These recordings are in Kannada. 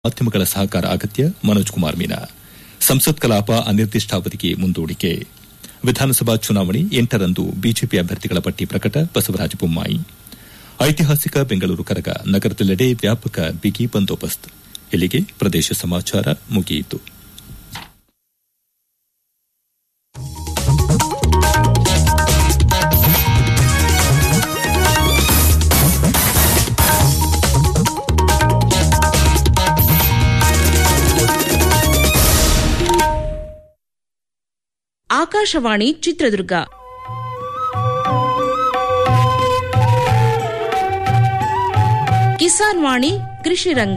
ಮಾಧ್ಯಮಗಳ ಸಹಕಾರ ಅಗತ್ಯ ಮನೋಜ್ ಕುಮಾರ್ ಮೀನಾ ಸಂಸತ್ ಕಲಾಪ ಅನಿರ್ದಿಷ್ಟಾವಧಿಗೆ ಮುಂದೂಡಿಕೆ ವಿಧಾನಸಭಾ ಚುನಾವಣೆ ಎಂಟರಂದು ಬಿಜೆಪಿ ಅಭ್ಯರ್ಥಿಗಳ ಪಟ್ಟಿ ಪ್ರಕಟ ಬಸವರಾಜ ಬೊಮ್ಮಾಯಿ ಐತಿಹಾಸಿಕ ಬೆಂಗಳೂರು ಕರಗ ನಗರದೆಲ್ಲೆಡೆ ವ್ಯಾಪಕ ಬಿಗಿ ಬಂದೋಬಸ್ತ್ ಇಲ್ಲಿಗೆ ಪ್ರದೇಶ ಸಮಾಚಾರ ಮುಗಿಯಿತು ಆಕಾಶವಾಣಿ ಚಿತ್ರದುರ್ಗ ಕಿಸಾನ್ ವಾಣಿ ಕೃಷಿ ರಂಗ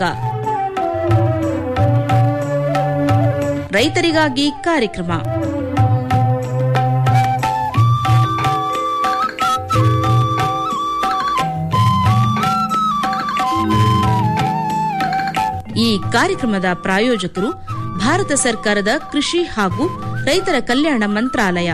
ರೈತರಿಗಾಗಿ ಕಾರ್ಯಕ್ರಮ ಈ ಕಾರ್ಯಕ್ರಮದ ಪ್ರಾಯೋಜಕರು ಭಾರತ ಸರ್ಕಾರದ ಕೃಷಿ ಹಾಗೂ ರೈತರ ಕಲ್ಯಾಣ ಮಂತ್ರಾಲಯ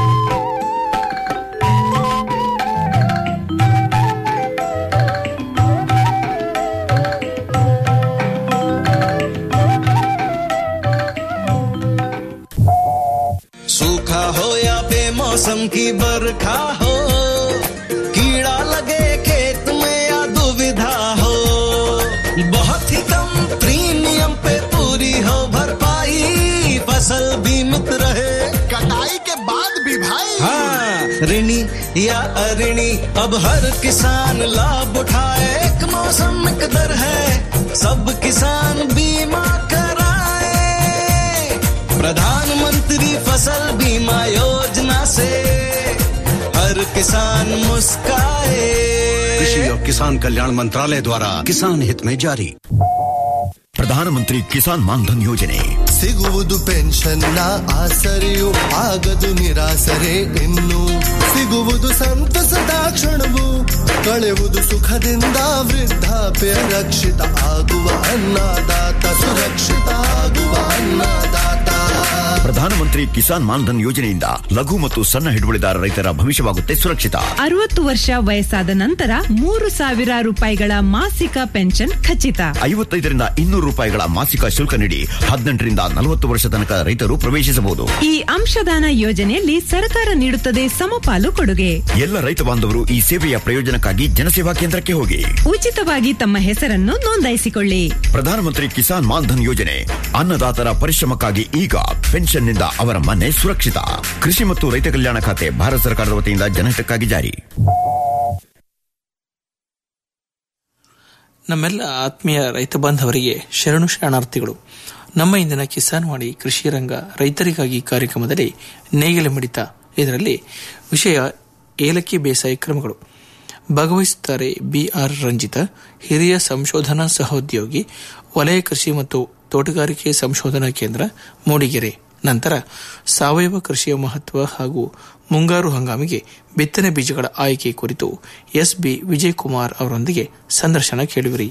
सूखा हो या बेमौसम की बरखा हो कीड़ा लगे खेत में या दुविधा हो बहुत ही कम प्रीमियम पे पूरी हो भरपाई फसल बीमित रहे कटाई के बाद भी भाई हाँ ऋणी या अऋणी अब हर किसान लाभ उठाए एक मौसम एक दर है सब किसान बीमा कराए प्रधानमंत्री फसल बीमा योजना से हर किसान मुस्काए कृषि और किसान कल्याण मंत्रालय द्वारा किसान हित में जारी ಪ್ರಧಾನಮಂತ್ರಿ ಕಿಸಾನ್ ಮಾನ್ಧನ್ ಯೋಜನೆ ಸಿಗುವುದು ಪೆನ್ಷನ್ನ ಆಸರೆಯು ಆಗದು ನಿರಾಸರೆ ಇನ್ನು ಸಿಗುವುದು ಸಂತಸದ ಕ್ಷಣವು ಕಳೆಯುವುದು ಸುಖದಿಂದ ವೃದ್ಧಾಪ್ಯ ರಕ್ಷಿತ ಆಗುವ ಅನ್ನದಾತ ಸುರಕ್ಷಿತ ಆಗುವ ಅನ್ನದಾತ ಪ್ರಧಾನಮಂತ್ರಿ ಕಿಸಾನ್ ಮಾನ್ಧನ್ ಯೋಜನೆಯಿಂದ ಲಘು ಮತ್ತು ಸಣ್ಣ ಹಿಡುವಳಿದಾರ ರೈತರ ಭವಿಷ್ಯವಾಗುತ್ತೆ ಸುರಕ್ಷಿತ ಅರವತ್ತು ವರ್ಷ ವಯಸ್ಸಾದ ನಂತರ ಮೂರು ಸಾವಿರ ರೂಪಾಯಿಗಳ ಮಾಸಿಕ ಪೆನ್ಷನ್ ಖಚಿತ ಐವತ್ತೈದರಿಂದ ಇನ್ನೂರು ರೂಪಾಯಿಗಳ ಮಾಸಿಕ ಶುಲ್ಕ ನೀಡಿ ಹದಿನೆಂಟರಿಂದ ನಲವತ್ತು ವರ್ಷ ತನಕ ರೈತರು ಪ್ರವೇಶಿಸಬಹುದು ಈ ಅಂಶದಾನ ಯೋಜನೆಯಲ್ಲಿ ಸರ್ಕಾರ ನೀಡುತ್ತದೆ ಸಮಪಾಲು ಕೊಡುಗೆ ಎಲ್ಲ ರೈತ ಬಾಂಧವರು ಈ ಸೇವೆಯ ಪ್ರಯೋಜನಕ್ಕಾಗಿ ಜನಸೇವಾ ಕೇಂದ್ರಕ್ಕೆ ಹೋಗಿ ಉಚಿತವಾಗಿ ತಮ್ಮ ಹೆಸರನ್ನು ನೋಂದಾಯಿಸಿಕೊಳ್ಳಿ ಪ್ರಧಾನಮಂತ್ರಿ ಕಿಸಾನ್ ಮಾನ್ಧನ್ ಯೋಜನೆ ಅನ್ನದಾತರ ಪರಿಶ್ರಮಕ್ಕಾಗಿ ಈಗ ಪೆನ್ಷನ್ನಿಂದ ಅವರ ಮನೆ ಸುರಕ್ಷಿತ ಕೃಷಿ ಮತ್ತು ರೈತ ಕಲ್ಯಾಣ ಖಾತೆ ಭಾರತ ಸರ್ಕಾರದ ವತಿಯಿಂದ ಜನಹಿತಕ್ಕಾಗಿ ಜಾರಿ ನಮ್ಮೆಲ್ಲ ಆತ್ಮೀಯ ರೈತ ಬಾಂಧವರಿಗೆ ಶರಣು ಶರಣಾರ್ಥಿಗಳು ನಮ್ಮ ಇಂದಿನ ಕಿಸಾನ್ ವಾಣಿ ಕೃಷಿ ರಂಗ ರೈತರಿಗಾಗಿ ಕಾರ್ಯಕ್ರಮದಲ್ಲಿ ನೇಗಿಲ ಮಿಡಿತ ಇದರಲ್ಲಿ ವಿಷಯ ಏಲಕ್ಕಿ ಬೇಸಾಯ ಕ್ರಮಗಳು ಭಾಗವಹಿಸುತ್ತಾರೆ ಬಿಆರ್ ರಂಜಿತ ಹಿರಿಯ ಸಂಶೋಧನಾ ಸಹೋದ್ಯೋಗಿ ವಲಯ ಕೃಷಿ ಮತ್ತು ತೋಟಗಾರಿಕೆ ಸಂಶೋಧನಾ ಕೇಂದ್ರ ಮೂಡಿಗೆರೆ ನಂತರ ಸಾವಯವ ಕೃಷಿಯ ಮಹತ್ವ ಹಾಗೂ ಮುಂಗಾರು ಹಂಗಾಮಿಗೆ ಬಿತ್ತನೆ ಬೀಜಗಳ ಆಯ್ಕೆ ಕುರಿತು ಎಸ್ ಬಿ ವಿಜಯ್ ಕುಮಾರ್ ಅವರೊಂದಿಗೆ ಸಂದರ್ಶನ ಕೇಳುವಿರಿ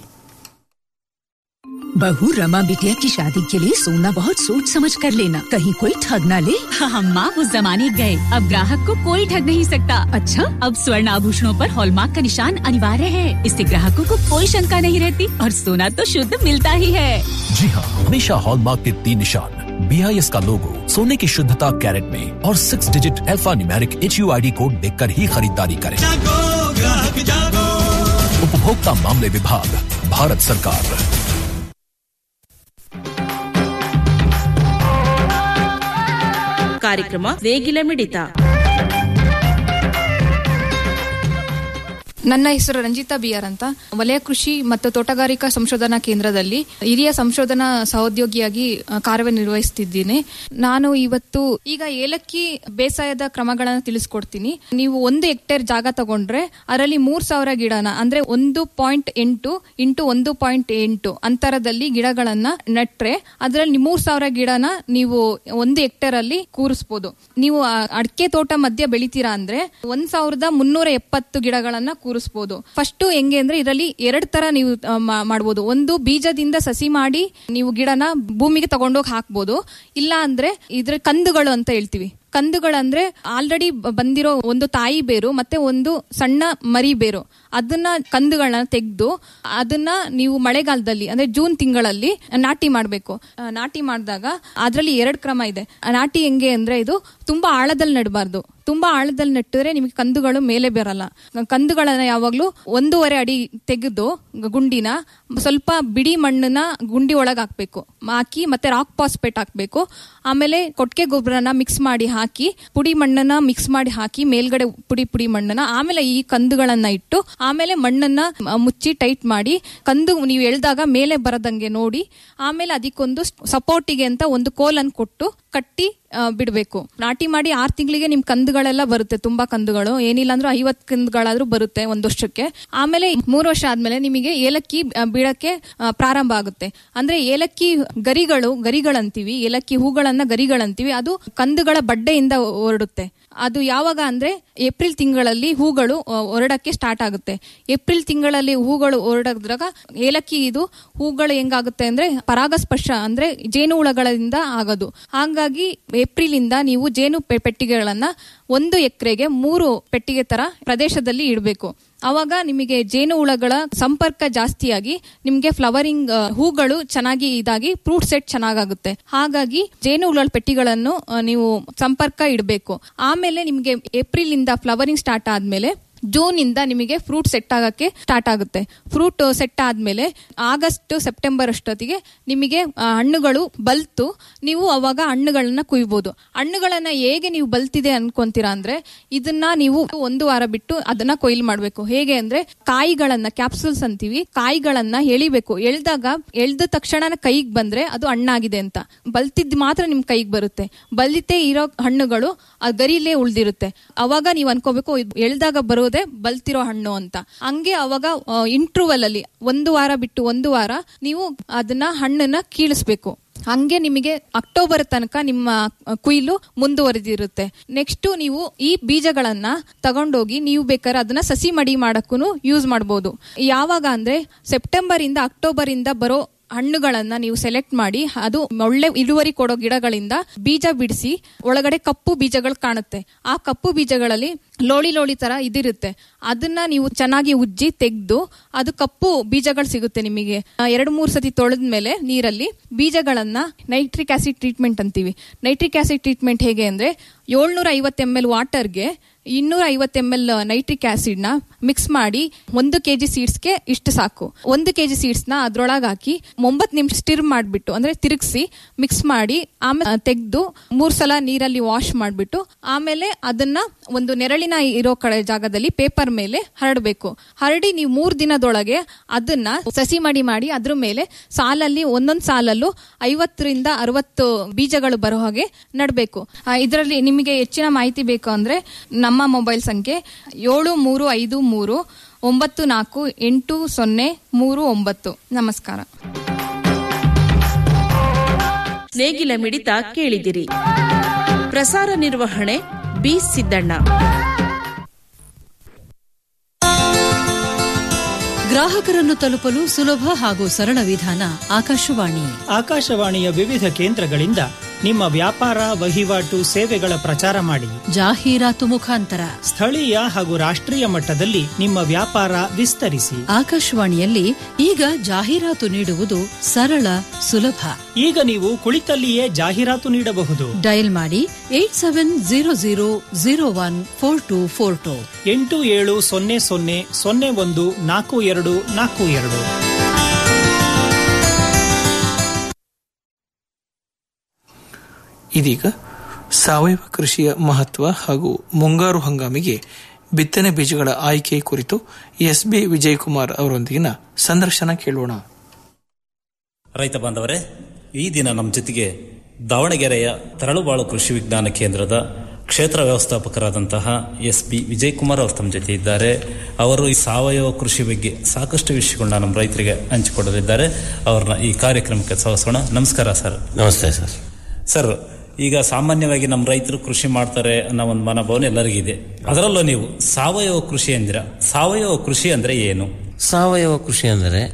बहू रमा बिटिया की शादी के लिए सोना बहुत सोच समझ कर लेना कहीं कोई ठग ना ले हम माँ उस जमाने गए अब ग्राहक को कोई ठग नहीं सकता अच्छा अब स्वर्ण आभूषणों पर हॉलमार्क का निशान अनिवार्य है इससे ग्राहकों को कोई शंका नहीं रहती और सोना तो शुद्ध मिलता ही है जी हाँ हमेशा हॉलमार्क के तीन निशान बी आई एस का लोगो सोने की शुद्धता कैरेट में और six digit alphanumeric H U I D code देख कर ही खरीदारी करें उपभोक्ता मामले विभाग भारत सरकार ಕಾರ್ಯಕ್ರಮ ನೇಗಿಲ ಮಿಡಿತ ನನ್ನ ಹೆಸರು ರಂಜಿತಾ ಬಿಆರ್ ಅಂತ ವಲಯ ಕೃಷಿ ಮತ್ತು ತೋಟಗಾರಿಕಾ ಸಂಶೋಧನಾ ಕೇಂದ್ರದಲ್ಲಿ ಹಿರಿಯ ಸಂಶೋಧನಾ ಸಹೋದ್ಯೋಗಿಯಾಗಿ ಆ, ಕಾರ್ಯನಿರ್ವಹಿಸುತ್ತಿದ್ದೀನಿ ನಾನು ಇವತ್ತು ಈಗ ಏಲಕ್ಕಿ ಬೇಸಾಯದ ಕ್ರಮಗಳನ್ನು ತಿಳಿಸ್ಕೊಡ್ತೀನಿ ನೀವು ಒಂದು ಹೆಕ್ಟೇರ್ ಜಾಗ ತಗೊಂಡ್ರೆ ಅದರಲ್ಲಿ ಮೂರ್ ಸಾವಿರ ಗಿಡನ ಅಂದ್ರೆ ಒಂದು ಪಾಯಿಂಟ್ ಎಂಟು ಇಂಟು ಒಂದು ಪಾಯಿಂಟ್ ಎಂಟು ಅಂತರದಲ್ಲಿ ಗಿಡಗಳನ್ನ ನೆಟ್ರೆ ಅದರಲ್ಲಿ ಮೂರ್ ಸಾವಿರ ಗಿಡನ ನೀವು ಒಂದು ಹೆಕ್ಟೇರ್ ಅಲ್ಲಿ ಕೂರಿಸಬಹುದು ನೀವು ಅಡಿಕೆ ತೋಟ ಮಧ್ಯ ಬೆಳಿತೀರಾ ಅಂದ್ರೆ ಒಂದ್ ಸಾವಿರದ ಮುನ್ನೂರ ಎಪ್ಪತ್ತು ಗಿಡಗಳನ್ನ ಕೂರಿಸಬಹುದು ಫಸ್ಟ್ ಹೆಂಗೆ ಅಂದ್ರೆ ಇದರಲ್ಲಿ ಎರಡ್ ತರ ನೀವು ಆ, ಮಾ- ಮಾಡ್ಬೋದು ಒಂದು ಬೀಜದಿಂದ ಸಸಿ ಮಾಡಿ ನೀವು ಗಿಡನ ಭೂಮಿಗೆ ತಗೊಂಡೋಗಿ ಹಾಕ್ಬೋದು ಇಲ್ಲ ಅಂದ್ರೆ ಇದ್ರ ಕಂದುಗಳು ಅಂತ ಹೇಳ್ತೀವಿ ಕಂದುಗಳಂದ್ರೆ ಆಲ್ರೆಡಿ ಬಂದಿರೋ ಒಂದು ತಾಯಿ ಬೇರು ಮತ್ತೆ ಒಂದು ಸಣ್ಣ ಮರಿ ಬೇರು ಅದನ್ನ ಕಂದುಗಳನ್ನ ತೆಗೆದು ಅದನ್ನ ನೀವು ಮಳೆಗಾಲದಲ್ಲಿ ಅಂದ್ರೆ ಜೂನ್ ತಿಂಗಳಲ್ಲಿ ನಾಟಿ ಮಾಡಬೇಕು ನಾಟಿ ಮಾಡಿದಾಗ ಅದರಲ್ಲಿ ಎರಡು ಕ್ರಮ ಇದೆ ಆ ನಾಟಿ ಹೆಂಗೆ ಅಂದ್ರೆ ಇದು ತುಂಬಾ ಆಳದಲ್ಲಿ ನೆಡಬಾರ್ದು ತುಂಬಾ ಆಳದಲ್ಲಿ ನೆಟ್ಟಿದ್ರೆ ನಿಮಗೆ ಕಂದುಗಳು ಮೇಲೆ ಬರಲ್ಲ ಕಂದುಗಳನ್ನ ಯಾವಾಗ್ಲೂ ಒಂದೂವರೆ ಅಡಿ ತೆಗೆದು ಗುಂಡಿನ ಸ್ವಲ್ಪ ಬಿಡಿ ಮಣ್ಣನ್ನ ಗುಂಡಿ ಒಳಗೆ ಹಾಕ್ಬೇಕು ಹಾಕಿ ಮತ್ತೆ ರಾಕ್ ಪಾಸ್ಪೇಟ್ ಹಾಕ್ಬೇಕು ಆಮೇಲೆ ಕೊಟ್ಟಿಗೆ ಗೊಬ್ಬರನ ಮಿಕ್ಸ್ ಮಾಡಿ ಹಾಕಿ ಪುಡಿ ಮಣ್ಣನ್ನ ಮಿಕ್ಸ್ ಮಾಡಿ ಹಾಕಿ ಮೇಲ್ಗಡೆ ಪುಡಿ ಪುಡಿ ಮಣ್ಣನ್ನ ಆಮೇಲೆ ಈ ಕಂದುಗಳನ್ನ ಇಟ್ಟು ಆಮೇಲೆ ಮಣ್ಣನ್ನ ಮ- ಮುಚ್ಚಿ ಟೈಟ್ ಮಾಡಿ ಕಂದು ನೀವು ಎಳ್ದಾಗ ಮೇಲೆ ಬರದಂಗೆ ನೋಡಿ ಆಮೇಲೆ ಅದಕ್ಕೊಂದು ಸಪೋರ್ಟಿಗೆ ಅಂತ ಒಂದು ಕೋಲನ್ನು ಕೊಟ್ಟು ಕಟ್ಟಿ ಆ, ಬಿಡ್ಬೇಕು ನಾಟಿ ಮಾಡಿ ಆರ್ ತಿಂಗಳಿಗೆ ನಿಮ್ ಕಂದುಗಳೆಲ್ಲ ಬರುತ್ತೆ ತುಂಬಾ ಕಂದುಗಳು ಏನಿಲ್ಲ ಅಂದ್ರೂ ಐವತ್ ಕಂದುಗಳಾದ್ರೂ ಬರುತ್ತೆ ಒಂದ್ ವರ್ಷಕ್ಕೆ ಆಮೇಲೆ ಮೂರು ವರ್ಷ ಆದ್ಮೇಲೆ ನಿಮಗೆ ಏಲಕ್ಕಿ ಆ, ಬೀಳಕ್ಕೆ ಆ, ಪ್ರಾರಂಭ ಆಗುತ್ತೆ ಅಂದ್ರೆ ಏಲಕ್ಕಿ ಗರಿಗಳು ಗರಿಗಳಂತೀವಿ ಏಲಕ್ಕಿ ಹೂಗಳನ್ನ ಗರಿಗಳಂತೀವಿ ಅದು ಕಂದುಗಳ ಬಡ್ಡೆಯಿಂದ ಹೊರಡುತ್ತೆ ಅದು ಯಾವಾಗ ಅಂದ್ರೆ ಏಪ್ರಿಲ್ ತಿಂಗಳಲ್ಲಿ ಹೂಗಳು ಆ, ಹೊರಡಕ್ಕೆ ಸ್ಟಾರ್ಟ್ ಆಗುತ್ತೆ ಏಪ್ರಿಲ್ ತಿಂಗಳಲ್ಲಿ ಹೂಗಳು ಹೊರಡದ್ರಾಗ ಏಲಕ್ಕಿ ಇದು ಹೂಗಳು ಹೆಂಗಾಗುತ್ತೆ ಅಂದ್ರೆ ಪರಾಗಸ್ಪರ್ಶ ಅಂದ್ರೆ ಜೇನು ಹುಳಗಳಿಂದ ಆಗೋದು ಹಾಗಾಗಿ ಏಪ್ರಿಲ್ ಇಂದ ನೀವು ಜೇನು ಪೆ- ಪೆಟ್ಟಿಗೆಗಳನ್ನ ಒಂದು ಎಕರೆಗೆ ಮೂರು ಪೆಟ್ಟಿಗೆ ತರ ಪ್ರದೇಶದಲ್ಲಿ ಇಡಬೇಕು ಅವಾಗ ನಿಮಗೆ ಜೇನು ಹುಳಗಳ ಸಂಪರ್ಕ ಜಾಸ್ತಿಯಾಗಿ ನಿಮ್ಗೆ ಫ್ಲವರಿಂಗ್ ಆ, ಹೂಗಳು ಚೆನ್ನಾಗಿ ಇದಾಗಿ ಫ್ರೂಟ್ ಸೆಟ್ ಚೆನ್ನಾಗಾಗುತ್ತೆ ಹಾಗಾಗಿ ಜೇನು ಹುಳ ಪೆಟ್ಟಿಗಳನ್ನು ಆ, ನೀವು ಸಂಪರ್ಕ ಇಡಬೇಕು ಆಮೇಲೆ ನಿಮ್ಗೆ ಏಪ್ರಿಲ್ ಇಂದ ಫ್ಲವರಿಂಗ್ ಸ್ಟಾರ್ಟ್ ಆದ್ಮೇಲೆ ಜೂನ್ ಇಂದ ನಿಮಗೆ ಫ್ರೂಟ್ ಸೆಟ್ ಆಗಕ್ಕೆ ಸ್ಟಾರ್ಟ್ ಆಗುತ್ತೆ ಫ್ರೂಟ್ ಸೆಟ್ ಆದ್ಮೇಲೆ ಆಗಸ್ಟ್ ಸೆಪ್ಟೆಂಬರ್ ಅಷ್ಟೊತ್ತಿಗೆ ನಿಮಗೆ ಆ, ಹಣ್ಣುಗಳು ಬಲ್ತು ನೀವು ಅವಾಗ ಹಣ್ಣುಗಳನ್ನ ಕುಯ್ಬೋದು ಹಣ್ಣುಗಳನ್ನ ಹೇಗೆ ನೀವು ಬಲ್ತಿದೆ ಅನ್ಕೊಂತೀರಾ ಅಂದ್ರೆ ಇದನ್ನ ನೀವು ಒಂದು ವಾರ ಬಿಟ್ಟು ಅದನ್ನ ಕೊಯ್ಲು ಮಾಡ್ಬೇಕು ಹೇಗೆ ಅಂದ್ರೆ ಕಾಯಿಗಳನ್ನ ಕ್ಯಾಪ್ಸುಲ್ಸ್ ಅಂತೀವಿ ಕಾಯಿಗಳನ್ನ ಎಳಿಬೇಕು ಎಳ್ದಾಗ ಎಳ್ದ ತಕ್ಷಣ ಕೈಗೆ ಬಂದ್ರೆ ಅದು ಹಣ್ಣಾಗಿದೆ ಅಂತ ಬಲ್ತಿದ್ ಮಾತ್ರ ನಿಮ್ ಕೈಗೆ ಬರುತ್ತೆ ಬಲಿತೆ ಇರೋ ಹಣ್ಣುಗಳು ಆ ಗರಿಲೇ ಉಳ್ದಿರುತ್ತೆ ಅವಾಗ ನೀವು ಅನ್ಕೋಬೇಕು ಇದು ಎಳ್ದಾಗ ಬರೋದೇ ಬಲ್ತಿರೋ ಹಣ್ಣು ಅಂತ ಹಂಗೆ ಅವಾಗ ಇಂಟ್ರೂವಲ್ ಅಲ್ಲಿ ಒಂದು ವಾರ ಬಿಟ್ಟು ಒಂದು ವಾರ ನೀವು ಅದನ್ನ ಹಣ್ಣನ್ನ ಕೀಳಿಸ್ಬೇಕು ಹಂಗೆ ನಿಮಗೆ ಅಕ್ಟೋಬರ್ ತನಕ ನಿಮ್ಮ ಕುಯ್ಲು ಮುಂದುವರೆದಿರುತ್ತೆ ನೆಕ್ಸ್ಟ್ ನೀವು ಈ ಬೀಜಗಳನ್ನ ತಗೊಂಡೋಗಿ ನೀವು ಬೇಕಾದ್ರೆ ಅದನ್ನ ಸಸಿ ಮಡಿ ಮಾಡಕ್ಕೂ ಯೂಸ್ ಮಾಡಬಹುದು ಯಾವಾಗ ಅಂದ್ರೆ ಸೆಪ್ಟೆಂಬರ್ ಇಂದ ಅಕ್ಟೋಬರ್ ಇಂದ ಬರೋ ಹಣ್ಣುಗಳನ್ನ ನೀವು ಸೆಲೆಕ್ಟ್ ಮಾಡಿ ಅದು ಒಳ್ಳೆ ಇಳುವರಿ ಕೊಡೋ ಗಿಡಗಳಿಂದ ಬೀಜ ಬಿಡಿಸಿ ಒಳಗಡೆ ಕಪ್ಪು ಬೀಜಗಳು ಕಾಣುತ್ತೆ ಆ ಕಪ್ಪು ಬೀಜಗಳಲ್ಲಿ ಲೋಳಿ ಲೋಳಿ ತರ ಇದಿರುತ್ತೆ ಅದನ್ನ ನೀವು ಚೆನ್ನಾಗಿ ಉಜ್ಜಿ ತೆಗೆದು ಅದು ಕಪ್ಪು ಬೀಜಗಳು ಸಿಗುತ್ತೆ ನಿಮಗೆ ಆ, ಎರಡು ಮೂರು ಸತಿ ತೊಳೆದ್ಮೇಲೆ ನೀರಲ್ಲಿ ಬೀಜಗಳನ್ನ ನೈಟ್ರಿಕ್ ಆಸಿಡ್ ಟ್ರೀಟ್ಮೆಂಟ್ ಅಂತೀವಿ ನೈಟ್ರಿಕ್ ಆಸಿಡ್ ಟ್ರೀಟ್ಮೆಂಟ್ ಹೇಗೆ ಅಂದ್ರೆ ಏಳ್ನೂರ ಐವತ್ತು ಎಂ ಎಲ್ ವಾಟರ್ಗೆ ಇನ್ನೂರ ಐವತ್ತು ಎಂ ಎಲ್ ನೈಟ್ರಿಕ್ ಆಸಿಡ್ ನ ಮಿಕ್ಸ್ ಮಾಡಿ ಒಂದು ಕೆಜಿ ಸೀಡ್ಸ್ಗೆ ಇಷ್ಟು ಸಾಕು ಒಂದು ಕೆಜಿ ಸೀಡ್ಸ್ ನ ಅದ್ರೊಳಗೆ ಹಾಕಿ ಒಂಬತ್ತು ನಿಮಿಷ ಸ್ಟಿರ್ ಮಾಡಿಬಿಟ್ಟು ಅಂದ್ರೆ ತಿರುಗಿಸಿ ಮಿಕ್ಸ್ ಮಾಡಿ ಆಮೇಲೆ ತೆಗೆದು ಮೂರ್ ಸಲ ನೀರಲ್ಲಿ ವಾಶ್ ಮಾಡಿಬಿಟ್ಟು ಆಮೇಲೆ ಅದನ್ನ ಒಂದು ನೆರಳಿನ ಇರೋ ಕಡೆ ಜಾಗದಲ್ಲಿ ಪೇಪರ್ ಮೇಲೆ ಹರಡಬೇಕು ಹರಡಿ ನೀವು ಮೂರ್ ದಿನದೊಳಗೆ ಅದನ್ನ ಸಸಿ ಮಡಿ ಮಾಡಿ ಅದ್ರ ಮೇಲೆ ಸಾಲಲ್ಲಿ ಒಂದೊಂದ್ ಸಾಲಲ್ಲೂ ಐವತ್ತರಿಂದ ಅರವತ್ತು ಬೀಜಗಳು ಬರೋ ಹಾಗೆ ನಡಬೇಕು ಇದರಲ್ಲಿ ನಿಮಗೆ ಹೆಚ್ಚಿನ ಮಾಹಿತಿ ಬೇಕು ಅಂದ್ರೆ ನಮ್ಮ ಮೊಬೈಲ್ ಸಂಖ್ಯೆ ಏಳು ಮೂರು ಐದು ಮೂರು ಒಂಬತ್ತು ನಾಲ್ಕು ಎಂಟು ಸೊನ್ನೆ ಮೂರು ಒಂಬತ್ತು ನಮಸ್ಕಾರ ನೇಗಿಲ ಮಿಡಿತ ಕೇಳಿದಿರಿ ಪ್ರಸಾರ ನಿರ್ವಹಣೆ ಬಿ ಸಿದ್ದಣ್ಣ ಗ್ರಾಹಕರನ್ನು ತಲುಪಲು ಸುಲಭ ಹಾಗೂ ಸರಳ ವಿಧಾನ ಆಕಾಶವಾಣಿ ಆಕಾಶವಾಣಿಯ ವಿವಿಧ ಕೇಂದ್ರಗಳಿಂದ ನಿಮ್ಮ ವ್ಯಾಪಾರ ವಹಿವಾಟು ಸೇವೆಗಳ ಪ್ರಚಾರ ಮಾಡಿ ಜಾಹೀರಾತು ಮುಖಾಂತರ ಸ್ಥಳೀಯ ಹಾಗೂ ರಾಷ್ಟ್ರೀಯ ಮಟ್ಟದಲ್ಲಿ ನಿಮ್ಮ ವ್ಯಾಪಾರ ವಿಸ್ತರಿಸಿ ಆಕಾಶವಾಣಿಯಲ್ಲಿ ಈಗ ಜಾಹೀರಾತು ನೀಡುವುದು ಸರಳ ಸುಲಭ ಈಗ ನೀವು ಕುಳಿತಲ್ಲಿಯೇ ಜಾಹೀರಾತು ನೀಡಬಹುದು ಡಯಲ್ ಮಾಡಿ eight seven zero zero zero one four two four two ಎಂಟು ಏಳು ಸೊನ್ನೆ ಸೊನ್ನೆ ಸೊನ್ನೆ ಒಂದು ನಾಲ್ಕು ಎರಡು ನಾಲ್ಕು ಎರಡು ಇದೀಗ ಸಾವಯವ ಕೃಷಿಯ ಮಹತ್ವ ಹಾಗೂ ಮುಂಗಾರು ಹಂಗಾಮಿಗೆ ಬಿತ್ತನೆ ಬೀಜಗಳ ಆಯ್ಕೆ ಕುರಿತು ಎಸ್ ಬಿ ವಿಜಯಕುಮಾರ್ ಅವರೊಂದಿಗಿನ ಸಂದರ್ಶನ ಕೇಳೋಣ ರೈತ ಬಾಂಧವರೇ ಈ ದಿನ ನಮ್ಮ ಜೊತೆಗೆ ದಾವಣಗೆರೆಯ ತರಳುಬಾಳು ಕೃಷಿ ವಿಜ್ಞಾನ ಕೇಂದ್ರದ ಕ್ಷೇತ್ರ ವ್ಯವಸ್ಥಾಪಕರಾದಂತಹ ಎಸ್ ಬಿ ವಿಜಯಕುಮಾರ್ ಅವರು ತಮ್ಮ ಜೊತೆ ಇದ್ದಾರೆ ಅವರು ಈ ಸಾವಯವ ಕೃಷಿ ಬಗ್ಗೆ ಸಾಕಷ್ಟು ವಿಷಯಗಳನ್ನ ನಮ್ಮ ರೈತರಿಗೆ ಹಂಚಿಕೊಡಲಿದ್ದಾರೆ ಅವ್ರನ್ನ ಈ ಕಾರ್ಯಕ್ರಮಕ್ಕೆ ಸ್ವಾಗತಿಸೋಣ ನಮಸ್ಕಾರ ಸರ್ ನಮಸ್ತೆ ಸರ್ ಸರ್ ಈಗ ಸಾಮಾನ್ಯವಾಗಿ ನಮ್ಮ ರೈತರು ಕೃಷಿ ಮಾಡ್ತಾರೆ ಅನ್ನೋ ಒಂದು ಮನೋಭಾವನೆ ಎಲ್ಲರಿಗಿದೆ ಅದರಲ್ಲೂ ನೀವು ಸಾವಯವ ಕೃಷಿ ಅಂದಿರ ಸಾವಯವ ಕೃಷಿ ಅಂದ್ರೆ ಏನು ಸಾವಯವ ಕೃಷಿ ಅಂದರೆ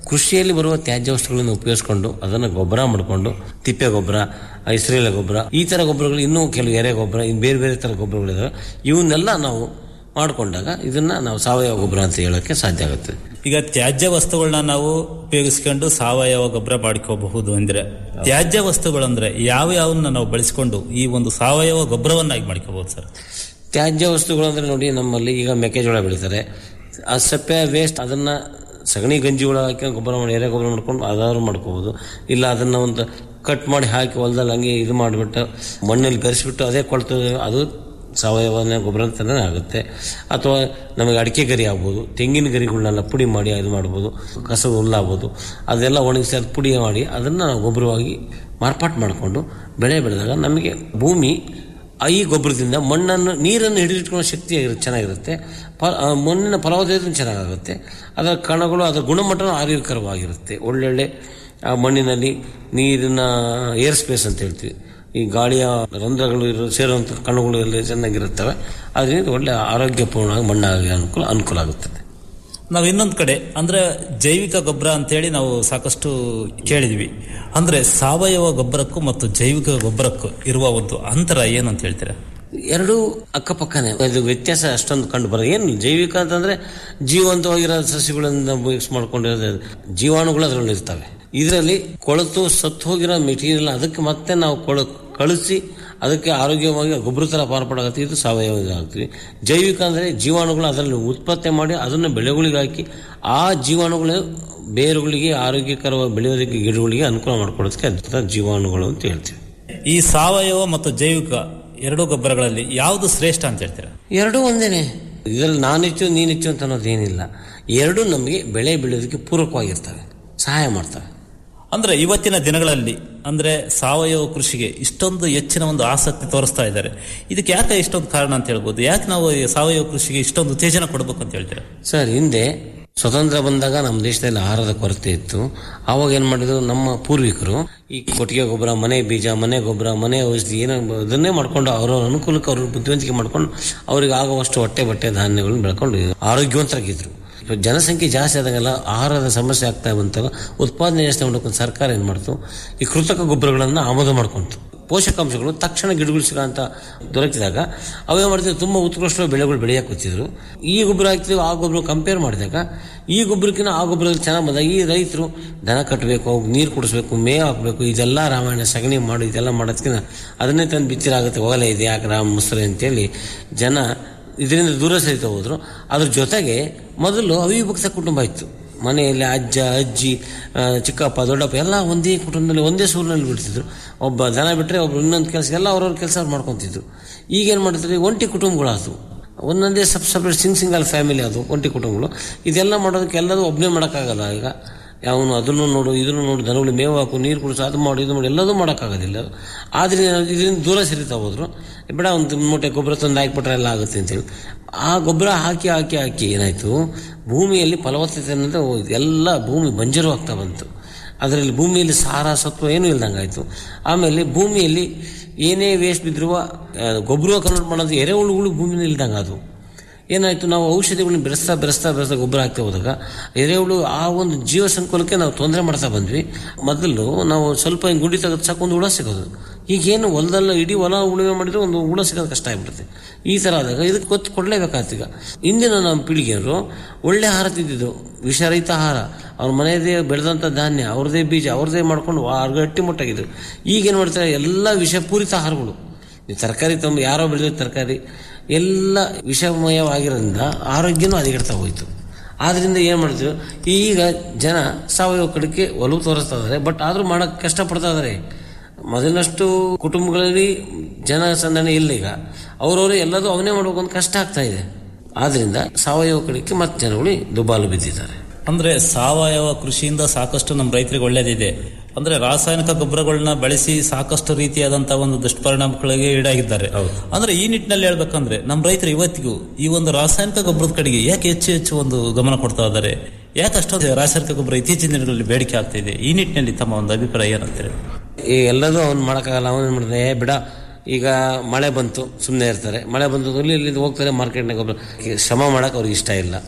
ಕೃಷಿಯಲ್ಲಿ ಬರುವ ತ್ಯಾಜ್ಯ ವಸ್ತುಗಳನ್ನು ಉಪಯೋಗಿಸ್ಕೊಂಡು ಅದನ್ನು ಗೊಬ್ಬರ ಮಾಡಿಕೊಂಡು ತಿಪ್ಪೆ ಗೊಬ್ಬರ ಇಸ್ರೇಲ ಗೊಬ್ಬರ ಈ ತರ ಗೊಬ್ಬರಗಳು ಇನ್ನೂ ಕೆಲವು ಎರೆ ಗೊಬ್ಬರ ಇನ್ನು ಬೇರೆ ಬೇರೆ ತರ ಗೊಬ್ಬರಗಳಿದಾವೆ ಇವನ್ನೆಲ್ಲ ನಾವು ಮಾಡಿಕೊಂಡಾಗ ಇದನ್ನ ನಾವು ಸಾವಯವ ಗೊಬ್ಬರ ಅಂತ ಹೇಳೋಕ್ಕೆ ಸಾಧ್ಯ ಆಗುತ್ತೆ ಈಗ ತ್ಯಾಜ್ಯ ವಸ್ತುಗಳನ್ನ ನಾವು ಉಪಯೋಗಿಸ್ಕೊಂಡು ಸಾವಯವ ಗೊಬ್ಬರ ಮಾಡ್ಕೋಬಹುದು ಅಂದ್ರೆ ತ್ಯಾಜ್ಯ ವಸ್ತುಗಳಂದ್ರೆ ಯಾವ ಯಾವನ್ನ ನಾವು ಬಳಸಿಕೊಂಡು ಈ ಒಂದು ಸಾವಯವ ಗೊಬ್ಬರವನ್ನಾಗಿ ಮಾಡ್ಕೋಬಹುದು ಸರ್ ತ್ಯಾಜ್ಯ ವಸ್ತುಗಳು ಅಂದ್ರೆ ನೋಡಿ ನಮ್ಮಲ್ಲಿ ಈಗ ಮೆಕ್ಕೆಜೋಳ ಬೆಳೀತಾರೆ ಆ ಸಪ್ಪೆ ವೇಸ್ಟ್ ಅದನ್ನ ಸಗಣಿ ಗಂಜಿಗಳ ಹಾಕಿ ಗೊಬ್ಬರ ಮಾಡಿ ಎರೆ ಗೊಬ್ಬರ ಮಾಡ್ಕೊಂಡು ಅದಾದ್ರು ಮಾಡ್ಕೋಬಹುದು ಇಲ್ಲ ಅದನ್ನ ಒಂದು ಕಟ್ ಮಾಡಿ ಹಾಕಿ ಹೊಲದಲ್ಲಿ ಹಂಗೆ ಇದು ಮಾಡಿಬಿಟ್ಟು ಮಣ್ಣಲ್ಲಿ ಬೆರೆಸ್ಬಿಟ್ಟು ಅದೇ ಕೊಳ್ತು ಅದು ಸಾವಯವ ಗೊಬ್ಬರ ಅಂತಲೇ ಆಗುತ್ತೆ ಅಥವಾ ನಮಗೆ ಅಡಿಕೆ ಗರಿ ಆಗ್ಬೋದು ತೆಂಗಿನ ಗರಿಗಳನ್ನೆಲ್ಲ ಪುಡಿ ಮಾಡಿ ಇದು ಮಾಡ್ಬೋದು ಕಸದ ಹುಲ್ಲಾಗ್ಬೋದು ಅದೆಲ್ಲ ಒಣಗಿಸಿ ಅದು ಪುಡಿ ಮಾಡಿ ಅದನ್ನು ನಾವು ಗೊಬ್ಬರವಾಗಿ ಮಾರ್ಪಾಟು ಮಾಡಿಕೊಂಡು ಬೆಳೆ ಬೆಳೆದಾಗ ನಮಗೆ ಭೂಮಿ ಆ ಈ ಗೊಬ್ಬರದಿಂದ ಮಣ್ಣನ್ನು ನೀರನ್ನು ಹಿಡಿದಿಟ್ಕೊಳ್ಳೋ ಶಕ್ತಿ ಆಗಿರುತ್ತೆ ಚೆನ್ನಾಗಿರುತ್ತೆ ಪ ಆ ಮಣ್ಣಿನ ಫಲವತ್ತತೆ ಚೆನ್ನಾಗಾಗುತ್ತೆ ಅದರ ಕಣಗಳು ಅದರ ಗುಣಮಟ್ಟನೂ ಆರೋಗ್ಯಕರವಾಗಿರುತ್ತೆ ಒಳ್ಳೊಳ್ಳೆ ಆ ಮಣ್ಣಿನಲ್ಲಿ ನೀರಿನ ಏರ್ ಸ್ಪೇಸ್ ಅಂತ ಹೇಳ್ತೀವಿ ಈ ಗಾಳಿಯ ರಂಧ್ರಗಳು ಇರೋ ಸೇರುವಂಥ ಕಣಗಳು ಎಲ್ಲ ಚೆನ್ನಾಗಿರುತ್ತವೆ ಅದರಿಂದ ಒಳ್ಳೆ ಆರೋಗ್ಯಪೂರ್ಣವಾಗಿ ಮಣ್ಣಾಗಿ ಅನುಕೂಲ ಅನುಕೂಲ ಆಗುತ್ತದೆ ನಾವು ಇನ್ನೊಂದು ಕಡೆ ಅಂದ್ರೆ ಜೈವಿಕ ಗೊಬ್ಬರ ಅಂತೇಳಿ ನಾವು ಸಾಕಷ್ಟು ಕೇಳಿದ್ವಿ ಅಂದ್ರೆ ಸಾವಯವ ಗೊಬ್ಬರಕ್ಕೂ ಮತ್ತು ಜೈವಿಕ ಗೊಬ್ಬರಕ್ಕೂ ಇರುವ ಒಂದು ಅಂತರ ಏನು ಅಂತ ಹೇಳ್ತೀರಾ ಎರಡೂ ಅಕ್ಕಪಕ್ಕನೇ ಇದು ವ್ಯತ್ಯಾಸ ಅಷ್ಟೊಂದು ಕಂಡು ಬರೋದು ಏನು ಜೈವಿಕ ಅಂತಂದ್ರೆ ಜೀವಂತವಾಗಿರೋ ಸಸ್ಯಗಳಿಂದ ಮಿಕ್ಸ್ ಮಾಡ್ಕೊಂಡಿರೋದು ಜೀವಾಣುಗಳು ಅದರಲ್ಲಿ ಇರ್ತವೆ ಇದರಲ್ಲಿ ಕೊಳೆತು ಸತ್ತು ಹೋಗಿರೋ ಮೆಟೀರಿಯಲ್ ಅದಕ್ಕೆ ಮತ್ತೆ ನಾವು ಕೊಳ ಕಳಿಸಿ ಅದಕ್ಕೆ ಆರೋಗ್ಯವಾಗಿ ಗೊಬ್ಬರ ಥರ ಮಾರ್ಪಾಡಾಗುತ್ತೆ ಇದು ಸಾವಯವ ಆಗ್ತೀವಿ ಜೈವಿಕ ಅಂದರೆ ಜೀವಾಣುಗಳು ಅದರಲ್ಲಿ ಉತ್ಪತ್ತಿ ಮಾಡಿ ಅದನ್ನು ಬೆಳೆಗಳಿಗೆ ಹಾಕಿ ಆ ಜೀವಾಣುಗಳು ಬೇರುಗಳಿಗೆ ಆರೋಗ್ಯಕರವಾಗಿ ಬೆಳೆಯೋದಕ್ಕೆ ಗಿಡಗಳಿಗೆ ಅನುಕೂಲ ಮಾಡಿಕೊಡೋದಕ್ಕೆ ಅದರ ಜೀವಾಣುಗಳು ಅಂತ ಹೇಳ್ತೀವಿ ಈ ಸಾವಯವ ಮತ್ತು ಜೈವಿಕ ಎರಡು ಗೊಬ್ಬರಗಳಲ್ಲಿ ಯಾವುದು ಶ್ರೇಷ್ಠ ಅಂತ ಹೇಳ್ತೀರಾ ಎರಡೂ ಒಂದೇನೆ ಇದರಲ್ಲಿ ನಾನಿಚ್ಚು ನೀನಿಚ್ಚು ಅಂತ ಅನ್ನೋದೇನಿಲ್ಲ ಎರಡೂ ನಮಗೆ ಬೆಳೆ ಬೆಳೆಯೋದಕ್ಕೆ ಪೂರಕವಾಗಿರ್ತವೆ ಸಹಾಯ ಮಾಡ್ತವೆ ಅಂದ್ರೆ ಇವತ್ತಿನ ದಿನಗಳಲ್ಲಿ ಅಂದ್ರೆ ಸಾವಯವ ಕೃಷಿಗೆ ಇಷ್ಟೊಂದು ಹೆಚ್ಚಿನ ಒಂದು ಆಸಕ್ತಿ ತೋರಿಸ್ತಾ ಇದ್ದಾರೆ ಇದಕ್ಕೆ ಯಾಕೆ ಇಷ್ಟೊಂದು ಕಾರಣ ಅಂತ ಹೇಳ್ಬೋದು ಯಾಕೆ ನಾವು ಈ ಸಾವಯವ ಕೃಷಿಗೆ ಇಷ್ಟೊಂದು ಉತ್ತೇಜನ ಕೊಡಬೇಕು ಅಂತ ಹೇಳ್ತೀರಾ ಸರ್ ಹಿಂದೆ ಸ್ವತಂತ್ರ ಬಂದಾಗ ನಮ್ಮ ದೇಶದಲ್ಲಿ ಆಹಾರದ ಕೊರತೆ ಇತ್ತು ಆವಾಗ ಏನ್ ಮಾಡಿದ್ರು ನಮ್ಮ ಪೂರ್ವಿಕರು ಈ ಕೊಟ್ಟಿಗೆ ಗೊಬ್ಬರ ಮನೆ ಬೀಜ ಮನೆ ಗೊಬ್ಬರ ಮನೆ ಔಷಧಿ ಏನೋ ಅದನ್ನೇ ಮಾಡ್ಕೊಂಡು ಅವರವ್ರ ಅನುಕೂಲಕ್ಕೆ ಅವ್ರ ಬುದ್ಧಿವಂತಿಕೆ ಮಾಡ್ಕೊಂಡು ಅವ್ರಿಗೆ ಆಗುವಷ್ಟು ಹೊಟ್ಟೆ ಬಟ್ಟೆ ಧಾನ್ಯಗಳನ್ನ ಬೆಳ್ಕೊಂಡು ಆರೋಗ್ಯವಂತರಾಗಿದ್ರು ಇವತ್ತು ಜನಸಂಖ್ಯೆ ಜಾಸ್ತಿ ಆದಾಗೆಲ್ಲ ಆಹಾರದ ಸಮಸ್ಯೆ ಆಗ್ತಾ ಬಂತಾಗ ಉತ್ಪಾದನೆ ಜಾಸ್ತಿ ಮಾಡ್ಕೊಂಡು ಸರ್ಕಾರ ಏನ್ ಮಾಡ್ತು ಈ ಕೃತಕ ಗೊಬ್ಬರಗಳನ್ನು ಆಮದು ಮಾಡ್ಕೊಂತು ಪೋಷಕಾಂಶಗಳು ತಕ್ಷಣ ಗಿಡಗಳು ಸಿಗೋಂತ ದೊರಕಿದಾಗ ಅವೇ ಮಾಡ್ತಿದ್ರು ತುಂಬ ಉತ್ಕೃಷ್ಟ ಬೆಳೆಗಳು ಬೆಳೆಯಕ್ಕೆ ಕೂತಿದ್ರು ಈ ಗೊಬ್ಬರ ಹಾಕ್ತಿದ್ರು ಆ ಗೊಬ್ಬರ ಕಂಪೇರ್ ಮಾಡಿದಾಗ ಈ ಗೊಬ್ಬರಕ್ಕಿಂತ ಆ ಗೊಬ್ಬರದಲ್ಲಿ ಚೆನ್ನಾಗಿ ಬಂದಾಗ ಈ ರೈತರು ದನ ಕಟ್ಟಬೇಕು ಅವ್ಕೆ ನೀರು ಕುಡಿಸ್ಬೇಕು ಮೇವು ಹಾಕಬೇಕು ಇದೆಲ್ಲ ರಾಮಾಯಣ ಸಗಣಿ ಮಾಡು ಇದೆಲ್ಲ ಮಾಡೋದಕ್ಕಿಂತ ಅದನ್ನೇ ತಂದು ಬಿಚ್ಚಿರಾಗುತ್ತೆ ಹೋಗಲೇ ಇದೆ ಯಾಕೆ ರಾಮ ಮುಸ್ರೆ ಅಂತೇಳಿ ಜನ ಇದರಿಂದ ದೂರ ಸರಿತಾ ಹೋದ್ರು ಅದ್ರ ಜೊತೆಗೆ ಮೊದಲು ಅವಿಭಕ್ತ ಕುಟುಂಬ ಇತ್ತು ಮನೆಯಲ್ಲಿ ಅಜ್ಜ ಅಜ್ಜಿ ಆ, ಚಿಕ್ಕಪ್ಪ ದೊಡ್ಡಪ್ಪ ಎಲ್ಲ ಒಂದೇ ಕುಟುಂಬದಲ್ಲಿ ಒಂದೇ ಸೂರಿನಲ್ಲಿ ಬಿಡ್ತಿದ್ರು ಒಬ್ಬ ದನ ಬಿಟ್ಟರೆ ಒಬ್ರು ಇನ್ನೊಂದು ಕೆಲಸ ಎಲ್ಲ ಅವ್ರವ್ರ ಕೆಲಸ ಅವ್ರು ಮಾಡ್ಕೊತಿದ್ರು ಈಗೇನು ಮಾಡ್ತಾರೆ ಒಂಟಿ ಕುಟುಂಬಗಳಾದವು ಒಂದೊಂದೇ sub separate sing single family ಅದು ಒಂಟಿ ಕುಟುಂಬಗಳು ಇದೆಲ್ಲ ಮಾಡೋದಕ್ಕೆ ಎಲ್ಲದೂ ಒಬ್ಬನೇ ಮಾಡೋಕ್ಕಾಗಲ್ಲ ಈಗ ಯಾವನು ಅದನ್ನು ನೋಡು ಇದನ್ನು ನೋಡು ದನಗಳು ಮೇವು ಹಾಕು ನೀರು ಕುಡಿಸು ಅದು ಮಾಡು ಇದು ಮಾಡಿ ಎಲ್ಲದೂ ಮಾಡೋಕ್ಕಾಗೋದಿಲ್ಲ ಆದ್ರೆ ಇದರಿಂದ ದೂರ ಸರಿತಾ ಹೋದ್ರು ಬೇಡ ಒಂದು ಮೂಟೆ ಗೊಬ್ಬರ ತಂದು ಹಾಕಿಬಿಟ್ರೆ ಎಲ್ಲ ಆಗುತ್ತೆ ಅಂತೇಳಿ ಆ ಗೊಬ್ಬರ ಹಾಕಿ ಹಾಕಿ ಹಾಕಿ ಏನಾಯ್ತು ಭೂಮಿಯಲ್ಲಿ ಫಲವತ್ತತೆ ಅನ್ನೋದು ಎಲ್ಲ ಭೂಮಿ ಬಂಜರು ಆಗ್ತಾ ಬಂತು ಅದರಲ್ಲಿ ಭೂಮಿಯಲ್ಲಿ ಸಾರ ಸತ್ವ ಏನೂ ಇಲ್ದಂಗಾಯ್ತು ಆಮೇಲೆ ಭೂಮಿಯಲ್ಲಿ ಏನೇ ವೇಸ್ಟ್ ಬಿದ್ದರೂ ಗೊಬ್ಬರ ಕನ್ವರ್ಟ್ ಮಾಡೋದು ಎರೆಹುಳುಗಳು ಭೂಮಿಯಲ್ಲಿ ಇಲ್ದಂಗೆ ಅದು ಏನಾಯ್ತು ನಾವು ಔಷಧಿಗಳನ್ನ ಬೆರೆಸ್ತಾ ಬೆರೆಸ್ತಾ ಬೆರೆಸ್ತಾ ಗೊಬ್ಬರ ಹಾಕ್ತಾ ಹೋದಾಗ ಎರೆಹುಳು ಆ ಒಂದು ಜೀವ ಸಂಕುಲಕ್ಕೆ ನಾವು ತೊಂದರೆ ಮಾಡ್ತಾ ಬಂದ್ವಿ ಮೊದಲು ನಾವು ಸ್ವಲ್ಪ ಹಿಂಗ್ ಗುಡಿ ತೆಗೆದು ಸಾಕು ಒಂದು ಹುಳ ಸಿಗೋದು ಈಗೇನು ಹೊಲದಲ್ಲ ಇಡೀ ಹೊಲ ಉಳುಮೆ ಮಾಡಿದ್ರೆ ಒಂದು ಹುಳ ಸಿಗೋದು ಕಷ್ಟ ಆಗ್ಬಿಡುತ್ತೆ ಈ ತರ ಆದಾಗ ಇದಕ್ಕೆ ಗೊತ್ತು ಕೊಡ್ಲೇಬೇಕಾಗ್ತು ಈಗ ಇಂದಿನ ನಮ್ಮ ಪೀಳಿಗೆಯವರು ಒಳ್ಳೆ ಆಹಾರ ತಿಂದಿದ್ದು ವಿಷರಹಿತ ಆಹಾರ ಅವ್ರ ಮನೆಯದೇ ಬೆಳೆದಂಥ ಧಾನ್ಯ ಅವ್ರದೇ ಬೀಜ ಅವ್ರದೇ ಮಾಡ್ಕೊಂಡು ಗಟ್ಟಿ ಮುಟ್ಟಾಗಿದ್ರು ಈಗೇನು ಮಾಡ್ತಾರೆ ಎಲ್ಲ ವಿಷಪೂರಿತ ಆಹಾರಗಳು ಈ ತರಕಾರಿ ತಮ್ಮ ಯಾರೋ ಬೆಳೆದ ತರಕಾರಿ ಎಲ್ಲ ವಿಷಮಯವಾಗಿರೋದ್ರಿಂದ ಆರೋಗ್ಯನೂ ಹದಗೆಡ್ತಾ ಹೋಯ್ತು ಆದ್ರಿಂದ ಏನು ಮಾಡ್ತೀವಿ ಈಗ ಜನ ಸಾವಯವ ಕಡೆಗೆ ಒಲವು ತೋರಿಸ್ತಾ ಇದ್ದಾರೆ ಬಟ್ ಆದರೂ ಮಾಡೋಕ್ಕೆ ಕಷ್ಟಪಡ್ತಾ ಇದ್ದಾರೆ ಮೊದಲಿನಷ್ಟು ಕುಟುಂಬಗಳಲ್ಲಿ ಜನ ಸಂದಣಿ ಇಲ್ಲ ಈಗ ಅವ್ರವ್ರು ಎಲ್ಲದೂ ಅವನೇ ಮಾಡ್ಬೇಕು ಅಂತ ಕಷ್ಟ ಆಗ್ತಾ ಇದೆ ಆದ್ರಿಂದ ಸಾವಯವ ಕಡೆಗೆ ಮತ್ತೆ ಜನಗಳು ದುಬಾಲು ಬಿದ್ದಿದ್ದಾರೆ ಅಂದ್ರೆ ಸಾವಯವ ಕೃಷಿಯಿಂದ ಸಾಕಷ್ಟು ನಮ್ಮ ರೈತರಿಗೆ ಒಳ್ಳೇದಿದೆ ಅಂದ್ರೆ ರಾಸಾಯನಿಕ ಗೊಬ್ಬರಗಳನ್ನ ಬಳಸಿ ಸಾಕಷ್ಟು ರೀತಿಯಾದಂತಹ ಒಂದು ದುಷ್ಪರಿಣಾಮಗಳಿಗೆ ಈಡಾಗಿದ್ದಾರೆ ಅಂದ್ರೆ ಈ ನಿಟ್ಟಿನಲ್ಲಿ ಹೇಳ್ಬೇಕಂದ್ರೆ ನಮ್ಮ ರೈತರು ಇವತ್ತಿಗೂ ಈ ಒಂದು ರಾಸಾಯನಿಕ ಗೊಬ್ಬರದ ಕಡೆಗೆ ಯಾಕೆ ಹೆಚ್ಚು ಹೆಚ್ಚು ಒಂದು ಗಮನ ಕೊಡ್ತಾ ಇದ್ದಾರೆ ಯಾಕೆ ಅಷ್ಟೊಂದು ರಾಸಾಯನಿಕ ಗೊಬ್ಬರ ಇತ್ತೀಚಿನ ದಿನಗಳಲ್ಲಿ ಬೇಡಿಕೆ ಆಗ್ತಾ ಇದೆ ಈ ನಿಟ್ಟಿನಲ್ಲಿ ತಮ್ಮ ಒಂದು ಅಭಿಪ್ರಾಯ ಏನಂತಾರೆ ಈ ಎಲ್ಲದೂ ಅವ್ನು ಮಾಡೋಕ್ಕಾಗಲ್ಲ ಅವನು ಏನು ಮಾಡಿದ್ರೆ ಏ ಬಿಡ ಈಗ ಮಳೆ ಬಂತು ಸುಮ್ಮನೆ ಇರ್ತಾರೆ ಮಳೆ ಬಂತು ಇಲ್ಲಿ ಇಲ್ಲಿಂದ ಹೋಗ್ತಾರೆ ಮಾರ್ಕೆಟ್ನಾಗ ಒಬ್ಬರು ಶ್ರಮ ಮಾಡೋಕೆ ಅವ್ರಿಗೆ ಇಷ್ಟ ಇಲ್ಲ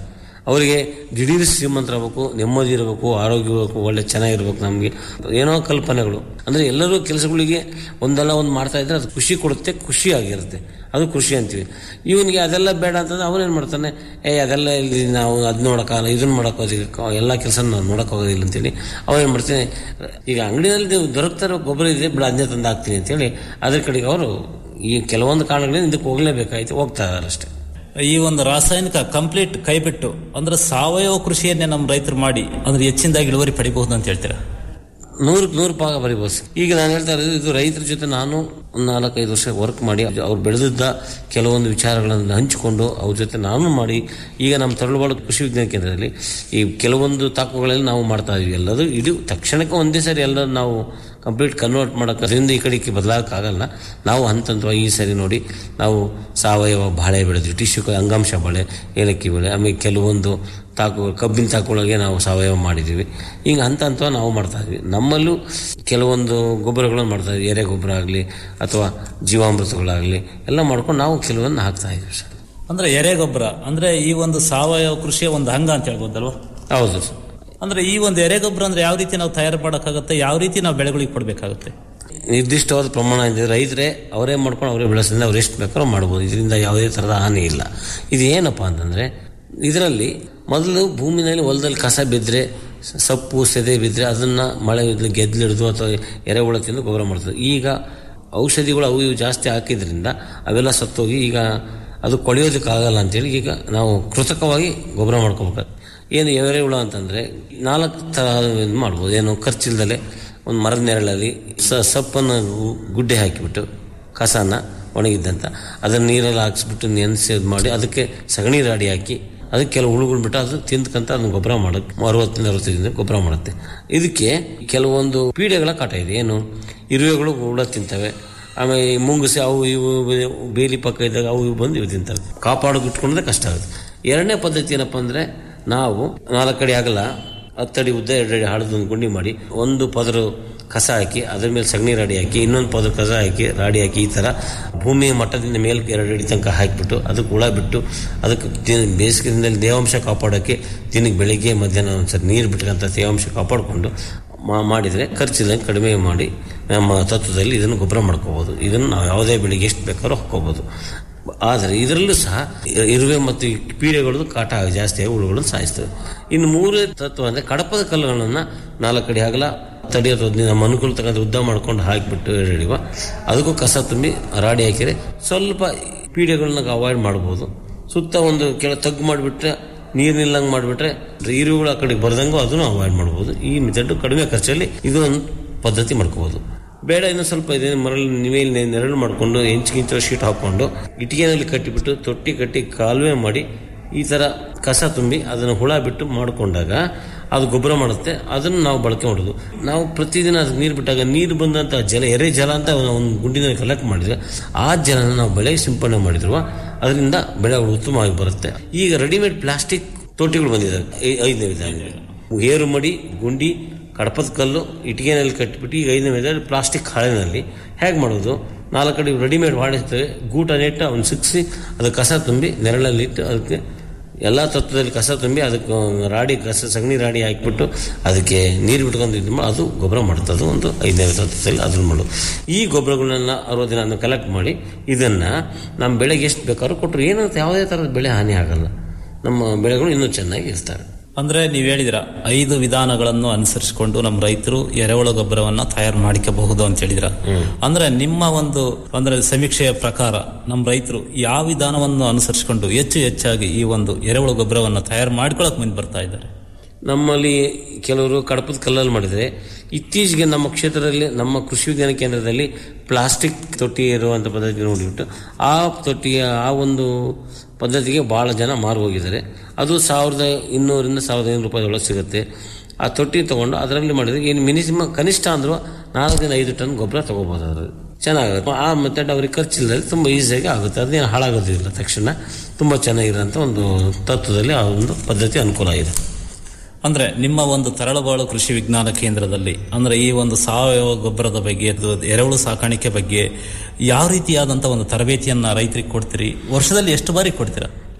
ಅವರಿಗೆ ದಿಢೀರ್ ಶ್ರೀಮಂತರಾಗಬೇಕು ನೆಮ್ಮದಿ ಇರಬೇಕು ಆರೋಗ್ಯ ಇರಬೇಕು ಒಳ್ಳೆ ಚೆನ್ನಾಗಿರ್ಬೇಕು ನಮಗೆ ಏನೋ ಕಲ್ಪನೆಗಳು ಅಂದ್ರೆ ಎಲ್ಲರೂ ಕೆಲಸಗಳಿಗೆ ಒಂದಲ್ಲ ಒಂದು ಮಾಡ್ತಾ ಇದ್ರೆ ಅದು ಖುಷಿ ಕೊಡುತ್ತೆ ಖುಷಿ ಆಗಿರುತ್ತೆ ಅದು ಖುಷಿ ಅಂತೀವಿ ಇವನಿಗೆ ಅದೆಲ್ಲ ಬೇಡ ಅಂತಂದ್ರೆ ಅವನೇನು ಮಾಡ್ತಾನೆ ಏ ಅದೆಲ್ಲ ಇಲ್ಲಿ ನಾವು ಅದು ನೋಡೋಕ್ಕಾಗಲ್ಲ ಇದನ್ನ ಮಾಡೋಕ್ಕೋದಿಲ್ಲ ಎಲ್ಲ ಕೆಲಸ ನಾವು ನೋಡೋಕ್ಕಾಗೋದಿಲ್ಲ ಅಂತೇಳಿ ಅವನೇನು ಮಾಡ್ತಾನೆ ಈಗ ಅಂಗಡಿಯಲ್ಲಿ ದೊರಕ್ತಾ ಇರೋ ಗೊಬ್ಬರ ಇದೆ ಬಿಡ ಅದನ್ನೇ ತಂದು ಹಾಕ್ತೀನಿ ಅಂತೇಳಿ ಅದ್ರ ಕಡೆಗೆ ಅವರು ಈ ಕೆಲವೊಂದು ಕಾರಣಗಳಿಂದ ಇದಕ್ಕೆ ಹೋಗಲೇಬೇಕಾಯ್ತು ಹೋಗ್ತಾ ಇದಾರೆ ಅಷ್ಟೇ ಈ ಒಂದು ರಾಸಾಯನಿಕ ಕಂಪ್ಲೀಟ್ ಕೈಬಿಟ್ಟು ಅಂದ್ರೆ ಸಾವಯವ ಕೃಷಿಯನ್ನೇ ನಮ್ಮ ರೈತರು ಮಾಡಿ ಅಂದ್ರೆ ಹೆಚ್ಚಿನದಾಗಿ ಇಳುವರಿ ಪಡಿಬಹುದು ಅಂತ ಹೇಳ್ತೀರಾ ನೂರಕ್ಕೆ ನೂರು ಭಾಗ ಬರೀಬೋದು ಈಗ ನಾನು ಹೇಳ್ತಾ ಇರೋದು ಇದು ರೈತರ ಜೊತೆ ನಾನು ಒಂದು ನಾಲ್ಕೈದು ವರ್ಷ ವರ್ಕ್ ಮಾಡಿ ಅವ್ರು ಬೆಳೆದಿದ್ದ ಕೆಲವೊಂದು ವಿಚಾರಗಳನ್ನು ಹಂಚಿಕೊಂಡು ಅವ್ರ ಜೊತೆ ನಾನು ಮಾಡಿ ಈಗ ನಮ್ಮ ತರಳುಬಾಳು ಕೃಷಿ ವಿಜ್ಞಾನ ಕೇಂದ್ರದಲ್ಲಿ ಈ ಕೆಲವೊಂದು ತಾಕುಗಳಲ್ಲಿ ನಾವು ಮಾಡ್ತಾ ಇದೀವಿ ಎಲ್ಲದು ಇದು ತಕ್ಷಣಕ್ಕೆ ಒಂದೇ ಸರಿ ಎಲ್ಲ ನಾವು ಕಂಪ್ಲೀಟ್ ಕನ್ವರ್ಟ್ ಮಾಡೋಕೆ ಅದರಿಂದ ಈ ಕಡೆಗೆ ಬದಲಾಗಕ್ಕಾಗಲ್ಲ ನಾವು ಹಂತ ಹಂತವಾಗಿ ಈ ಸರಿ ನೋಡಿ ನಾವು ಸಾವಯವ ಬಾಳೆ ಬೆಳೆದ್ವಿ ಟಿಶ್ಯೂ ಅಂಗಾಂಶ ಬಾಳೆ ಏಲಕ್ಕಿ ಬೆಳೆ ಆಮೇಲೆ ಕೆಲವೊಂದು ತಾಕು ಕಬ್ಬಿನ ತಾಕುಗಳಿಗೆ ನಾವು ಸಾವಯವ ಮಾಡಿದ್ದೀವಿ ಈಗ ಹಂತ ಹಂತ ನಾವು ಮಾಡ್ತಾ ಇದ್ವಿ ನಮ್ಮಲ್ಲೂ ಕೆಲವೊಂದು ಗೊಬ್ಬರಗಳನ್ನು ಮಾಡ್ತಾ ಇದ್ವಿ ಎರೆ ಗೊಬ್ಬರ ಆಗಲಿ ಅಥವಾ ಜೀವಾಮೃತಗಳಾಗಲಿ ಎಲ್ಲ ಮಾಡ್ಕೊಂಡು ನಾವು ಕೆಲವೊಂದು ಹಾಕ್ತಾ ಇದ್ವಿ ಸರ್ ಅಂದ್ರೆ ಎರೆ ಗೊಬ್ಬರ ಅಂದ್ರೆ ಈ ಒಂದು ಸಾವಯವ ಕೃಷಿಯ ಒಂದು ಅಂಗ ಅಂತ ಹೇಳ್ಬೋದಲ್ವಾ ಹೌದು ಸರ್ ಅಂದ್ರೆ ಈ ಒಂದು ಎರೆ ಗೊಬ್ಬರ ಅಂದ್ರೆ ಯಾವ ರೀತಿ ನಾವು ತಯಾರು ಮಾಡೋಕ್ಕಾಗುತ್ತೆ ಯಾವ ರೀತಿ ನಾವು ಬೆಳೆಗಳಿಗೆ ಕೊಡಬೇಕಾಗುತ್ತೆ ನಿರ್ದಿಷ್ಟವಾದ ಪ್ರಮಾಣ ಇದೆ ರೈತರೇ ಅವರೇ ಮಾಡ್ಕೊಂಡು ಅವರೇ ಬೆಳೆಸಿದ್ರೆ ಅವ್ರು ಎಷ್ಟು ಬೇಕಾದ್ರೂ ಮಾಡ್ಬೋದು ಇದರಿಂದ ಯಾವುದೇ ಥರದ ಹಾನಿ ಇಲ್ಲ ಇದು ಏನಪ್ಪ ಅಂತಂದರೆ ಇದರಲ್ಲಿ ಮೊದಲು ಭೂಮಿನಲ್ಲಿ ಹೊಲದಲ್ಲಿ ಕಸ ಬಿದ್ದರೆ ಸೊಪ್ಪು ಸೆದೆ ಬಿದ್ದರೆ ಅದನ್ನು ಮಳೆ ಗೆದ್ದಲಿಡ್ದು ಅಥವಾ ಎರೆಹುಳ ತಿಂದು ಗೊಬ್ಬರ ಮಾಡ್ತದೆ ಈಗ ಔಷಧಿಗಳು ಅವು ಇವು ಜಾಸ್ತಿ ಹಾಕಿದ್ರಿಂದ ಅವೆಲ್ಲ ಸತ್ತೋಗಿ ಈಗ ಅದು ಕೊಳೆಯೋದಕ್ಕಾಗಲ್ಲ ಅಂತೇಳಿ ಈಗ ನಾವು ಕೃತಕವಾಗಿ ಗೊಬ್ಬರ ಮಾಡ್ಕೋಬೇಕು ಏನು ಎರೆಹುಳ ಅಂತಂದರೆ ನಾಲ್ಕು ಥರ ಇದು ಮಾಡ್ಬೋದು ಏನು ಖರ್ಚಿಲ್ದಲೆ ಒಂದು ಮರದ ನೆರಳಲ್ಲಿ ಸ ಸೊಪ್ಪನ್ನು ಗು- ಗುಡ್ಡೆ ಹಾಕಿಬಿಟ್ಟು ಕಸನ ಒಣಗಿದ್ದಂತ ಅದನ್ನು ನೀರಲ್ಲಿ ಹಾಕ್ಸ್ಬಿಟ್ಟು ನೆನೆಸಿ ಇದು ಮಾಡಿ ಅದಕ್ಕೆ ಸಗಣಿ ರಾಡಿ ಹಾಕಿ ಅದಕ್ಕೆ ಕೆಲವು ಹುಳುಗಳು ಬಿಟ್ಟು ಅದು ತಿಂದ್ಕಂತ ಅದನ್ನ ಗೊಬ್ಬರ ಮಾಡೋಕ್ಕೆ ಅರವತ್ತರಿಂದ ಅರವತ್ತೈದರಿಂದ ಗೊಬ್ಬರ ಮಾಡುತ್ತೆ ಇದಕ್ಕೆ ಕೆಲವೊಂದು ಪೀಡೆಗಳ ಕಾಟ ಇದೆ ಏನು ಇರುವೆಗಳು ಹುಳ ತಿಂತವೆ ಆಮೇಲೆ ಈ ಮುಂಗುಸಿ ಅವು ಇವು ಬೇಲಿ ಪಕ್ಕ ಇದ್ದಾಗ ಅವು ಇವು ಬಂದು ಇವು ತಿಂತವೆ ಕಾಪಾಡೋಕೆ ಇಟ್ಕೊಂಡ್ರೆ ಕಷ್ಟ ಆಗುತ್ತೆ ಎರಡನೇ ಪದ್ಧತಿ ಏನಪ್ಪ ಅಂದರೆ ನಾವು ನಾಲ್ಕು ಅಡಿ ಆಗಲ್ಲ ಹತ್ತಡಿ ಉದ್ದ ಎರಡು ಅಡಿ ಹಳದ ಒಂದು ಗುಂಡಿ ಮಾಡಿ ಒಂದು ಪದರು ಕಸ ಹಾಕಿ ಅದ್ರ ಮೇಲೆ ಸಗಣಿ ರಾಡಿ ಹಾಕಿ ಇನ್ನೊಂದು ಪದ ಕಸ ಹಾಕಿ ರಾಡಿ ಹಾಕಿ ಈ ಥರ ಭೂಮಿಯ ಮಟ್ಟದಿಂದ ಮೇಲೆ ಎರಡು ಅಡಿ ತನಕ ಹಾಕಿಬಿಟ್ಟು ಅದಕ್ಕೆ ಹುಳ ಬಿಟ್ಟು ಅದಕ್ಕೆ ದಿನ- ಬೇಸಿಗೆದಿಂದಲೇ ತೇವಾಂಶ ಕಾಪಾಡೋಕ್ಕೆ ದಿನಕ್ಕೆ ಬೆಳಿಗ್ಗೆ ಮಧ್ಯಾಹ್ನ ಒಂದ್ಸರಿ ನೀರು ಬಿಟ್ಕಂತ ತೇವಾಂಶ ಕಾಪಾಡಿಕೊಂಡು ಮಾ- ಮಾಡಿದರೆ ಖರ್ಚಿಲ್ಲಂಗೆ ಕಡಿಮೆ ಮಾಡಿ ನಮ್ಮ ತತ್ವದಲ್ಲಿ ಇದನ್ನು ಗೊಬ್ಬರ ಮಾಡ್ಕೋಬೋದು ಇದನ್ನು ನಾವು ಯಾವುದೇ ಬೆಳೆಗೆ ಎಷ್ಟು ಬೇಕಾದ್ರೂ ಹಾಕೋಬೋದು ಆದರೆ ಇದರಲ್ಲೂ ಸಹ ಇರುವೆ ಮತ್ತು ಈ ಪೀಡೆಗಳದ್ದು ಕಾಟ ಜಾಸ್ತಿ ಆಗಿ ಹುಳುಗಳನ್ನು ಸಾಯಿಸ್ತವೆ ಇನ್ನು ಮೂರನೇ ತತ್ವ ಅಂದರೆ ಕಡಪದ ಕಲ್ಲುಗಳನ್ನು ನಾಲ್ಕು ಅಡಿ ಆಗಲ ತಡಿ ಅಥವಾ ಹದಿನೈದು ನಮ್ಮ ಅನುಕೂಲ ತಕ್ಕಂಥ ಉದ್ದ ಮಾಡ್ಕೊಂಡು ಹಾಕಿಬಿಟ್ಟು ಹಿಡಿಯುವ ಅದಕ್ಕೂ ಕಸ ತುಂಬಿ ರಾಡಿ ಹಾಕಿದರೆ ಸ್ವಲ್ಪ ಪೀಡೆಗಳನ್ನ ಅವಾಯ್ಡ್ ಮಾಡ್ಬೋದು ಸುತ್ತ ಒಂದು ಕೆಳ ತಗ್ಗು ಮಾಡಿಬಿಟ್ರೆ ನೀರು ನಿಲ್ಲಂಗೆ ಮಾಡಿಬಿಟ್ರೆ ಇರುಗಳು ಆ ಕಡೆಗೆ ಬರ್ದಂಗೂ ಅದನ್ನು ಅವಾಯ್ಡ್ ಮಾಡ್ಬೋದು ಈ ಮೆಥಡ್ ಕಡಿಮೆ ಖರ್ಚಲ್ಲಿ ಇದು ಒಂದು ಪದ್ಧತಿ ಮಾಡ್ಕೋಬೋದು ಬೇಡ ಇನ್ನು ಸ್ವಲ್ಪ ಇದೆ ಮರಳು ನಿವೇಲಿ ನೆರಳು ಮಾಡಿಕೊಂಡು ಹೆಂಚು ಗಿಂಚು ಶೀಟ್ ಹಾಕೊಂಡು ಇಟ್ಟಿಗೆನಲ್ಲಿ ಕಟ್ಟಿಬಿಟ್ಟು ತೊಟ್ಟಿ ಕಟ್ಟಿ ಕಾಲುವೆ ಮಾಡಿ ಈ ಥರ ಕಸ ತುಂಬಿ ಅದನ್ನು ಹುಳ ಬಿಟ್ಟು ಮಾಡಿಕೊಂಡಾಗ ಅದು ಗೊಬ್ಬರ ಮಾಡುತ್ತೆ ಅದನ್ನು ನಾವು ಬಳಕೆ ಮಾಡೋದು ನಾವು ಪ್ರತಿದಿನ ಅದಕ್ಕೆ ನೀರು ಬಿಟ್ಟಾಗ ನೀರು ಬಂದಂಥ ಜಲ ಎರೆ ಜಲ ಅಂತ ಒಂದು ಗುಂಡಿನಲ್ಲಿ ಕಲೆಕ್ಟ್ ಮಾಡಿದ್ರೆ ಆ ಜಲನ ನಾವು ಬೆಳೆಗೆ ಸಿಂಪಡಣೆ ಮಾಡಿದ್ರು ಅದರಿಂದ ಬೆಳೆಗಳು ಉತ್ತಮವಾಗಿ ಬರುತ್ತೆ ಈಗ ರೆಡಿಮೇಡ್ ಪ್ಲಾಸ್ಟಿಕ್ ತೊಟ್ಟಿಗಳು ಬಂದಿದ್ದಾವೆ ಐ- ಐದನೇ ವಿಧಾನ ಏರು ಮಡಿ ಗುಂಡಿ ಕಡಪದ ಕಲ್ಲು ಇಟ್ಟಿಗೆನಲ್ಲಿ ಕಟ್ಟಿಬಿಟ್ಟು ಈಗ ಐದನೇ ವಿಧಾನ ಪ್ಲಾಸ್ಟಿಕ್ ಹಾಳೆನಲ್ಲಿ ಹೇಗೆ ಮಾಡೋದು ನಾಲ್ಕು ಕಡೆ ರೆಡಿಮೇಡ್ ಮಾಡಿರ್ತೇವೆ ಗೂಟ ನೆಟ್ಟು ಅವ್ನು ಸಿಕ್ಕಿಸಿ ಅದು ಕಸ ತುಂಬಿ ನೆರಳಲ್ಲಿ ಇಟ್ಟು ಅದಕ್ಕೆ ಎಲ್ಲ ತತ್ವದಲ್ಲಿ ಕಸ ತುಂಬಿ ಅದಕ್ಕೆ ರಾಡಿ ಕಸ ಸಗಣಿ ರಾಡಿ ಹಾಕಿಬಿಟ್ಟು ಅದಕ್ಕೆ ನೀರು ಬಿಟ್ಕೊಂಡು ಇದು ಮಾಡಿ ಅದು ಗೊಬ್ಬರ ಮಾಡ್ತದೆ ಒಂದು ಐದನೇ ತತ್ವದಲ್ಲಿ ಅದನ್ನು ಮಾಡೋದು ಈ ಗೊಬ್ಬರಗಳನ್ನೆಲ್ಲ ಅರವತ್ತು ದಿನ ಕಲೆಕ್ಟ್ ಮಾಡಿ ಇದನ್ನು ನಮ್ಮ ಬೆಳೆಗೆ ಎಷ್ಟು ಬೇಕಾದ್ರೂ ಕೊಟ್ಟರು ಏನಾಗುತ್ತೆ ಯಾವುದೇ ಥರದ ಬೆಳೆ ಹಾನಿ ಆಗಲ್ಲ ನಮ್ಮ ಬೆಳೆಗಳು ಇನ್ನೂ ಚೆನ್ನಾಗಿ ಇರ್ತಾರೆ ಅಂದ್ರೆ ನೀವು ಹೇಳಿದಿರ ಐದು ವಿಧಾನಗಳನ್ನು ಅನುಸರಿಸಿಕೊಂಡು ನಮ್ಮ ರೈತರು ಎರೆಹುಳ ಗೊಬ್ಬರವನ್ನ ತಯಾರು ಮಾಡಿಕಬಹುದು ಅಂತ ಹೇಳಿದ್ರ ಅಂದ್ರೆ ನಿಮ್ಮ ಒಂದು ಅಂದ್ರೆ ಸಮೀಕ್ಷೆಯ ಪ್ರಕಾರ ನಮ್ಮ ರೈತರು ಯಾವ ವಿಧಾನವನ್ನು ಅನುಸರಿಸಿಕೊಂಡು ಹೆಚ್ಚು ಹೆಚ್ಚಾಗಿ ಈ ಒಂದು ಎರೆಹುಳ ಗೊಬ್ಬರವನ್ನು ತಯಾರು ಮಾಡ್ಕೊಳಕ್ ಮುಂದೆ ಬರ್ತಾ ಇದ್ದಾರೆ ನಮ್ಮಲ್ಲಿ ಕೆಲವರು ಕಡಪದ ಕಲ್ಲಲ್ಲಿ ಮಾಡಿದರೆ ಇತ್ತೀಚೆಗೆ ನಮ್ಮ ಕ್ಷೇತ್ರದಲ್ಲಿ ನಮ್ಮ ಕೃಷಿ ವಿಜ್ಞಾನ ಕೇಂದ್ರದಲ್ಲಿ ಪ್ಲಾಸ್ಟಿಕ್ ತೊಟ್ಟಿ ಇರುವಂಥ ಪದ್ಧತಿ ನೋಡಿಬಿಟ್ಟು ಆ ತೊಟ್ಟಿಯ ಆ ಒಂದು ಪದ್ಧತಿಗೆ ಭಾಳ ಜನ ಮಾರು ಹೋಗಿದ್ದಾರೆ ಅದು ಸಾವಿರದ ಇನ್ನೂರಿಂದ ಸಾವಿರದ ಐನೂರು ರೂಪಾಯಿ ಒಳಗೆ ಸಿಗುತ್ತೆ ಆ ತೊಟ್ಟಿ ತೊಗೊಂಡು ಅದರಲ್ಲಿ ಮಾಡಿದ್ರೆ ಏನು ಮಿನಿಮಮ್ ಕನಿಷ್ಠ ಅಂದರೂ ನಾಲ್ಕರಿಂದ ಐದು ಟನ್ ಗೊಬ್ಬರ ತೊಗೋಬೋದು ಅದರಲ್ಲಿ ಚೆನ್ನಾಗುತ್ತೆ ಆ ಮೆಥಡ್ ಅವ್ರಿಗೆ ಖರ್ಚಿಲ್ಲದೆ ತುಂಬ ಈಸಿಯಾಗಿ ಆಗುತ್ತೆ ಅದೇನು ಹಾಳಾಗೋದಿಲ್ಲ ತಕ್ಷಣ ತುಂಬ ಚೆನ್ನಾಗಿರೋಂಥ ಒಂದು ತತ್ವದಲ್ಲಿ ಆ ಒಂದು ಪದ್ಧತಿ ಅನುಕೂಲ ಇದೆ ಅಂದ್ರೆ ನಿಮ್ಮ ಒಂದು ತರಳಬಾಳು ಕೃಷಿ ವಿಜ್ಞಾನ ಕೇಂದ್ರದಲ್ಲಿ ಅಂದ್ರೆ ಈ ಒಂದು ಸಾವಯವ ಗೊಬ್ಬರದ ಬಗ್ಗೆ ಅದು ಎರೆಹುಳು ಸಾಕಾಣಿಕೆ ಬಗ್ಗೆ ಯಾವ ರೀತಿಯಾದಂತ ಒಂದು ತರಬೇತಿಯನ್ನ ರೈತರಿಗೆ ಕೊಡ್ತೀರಿ ವರ್ಷದಲ್ಲಿ ಎಷ್ಟು ಬಾರಿ ಕೊಡ್ತೀರಾ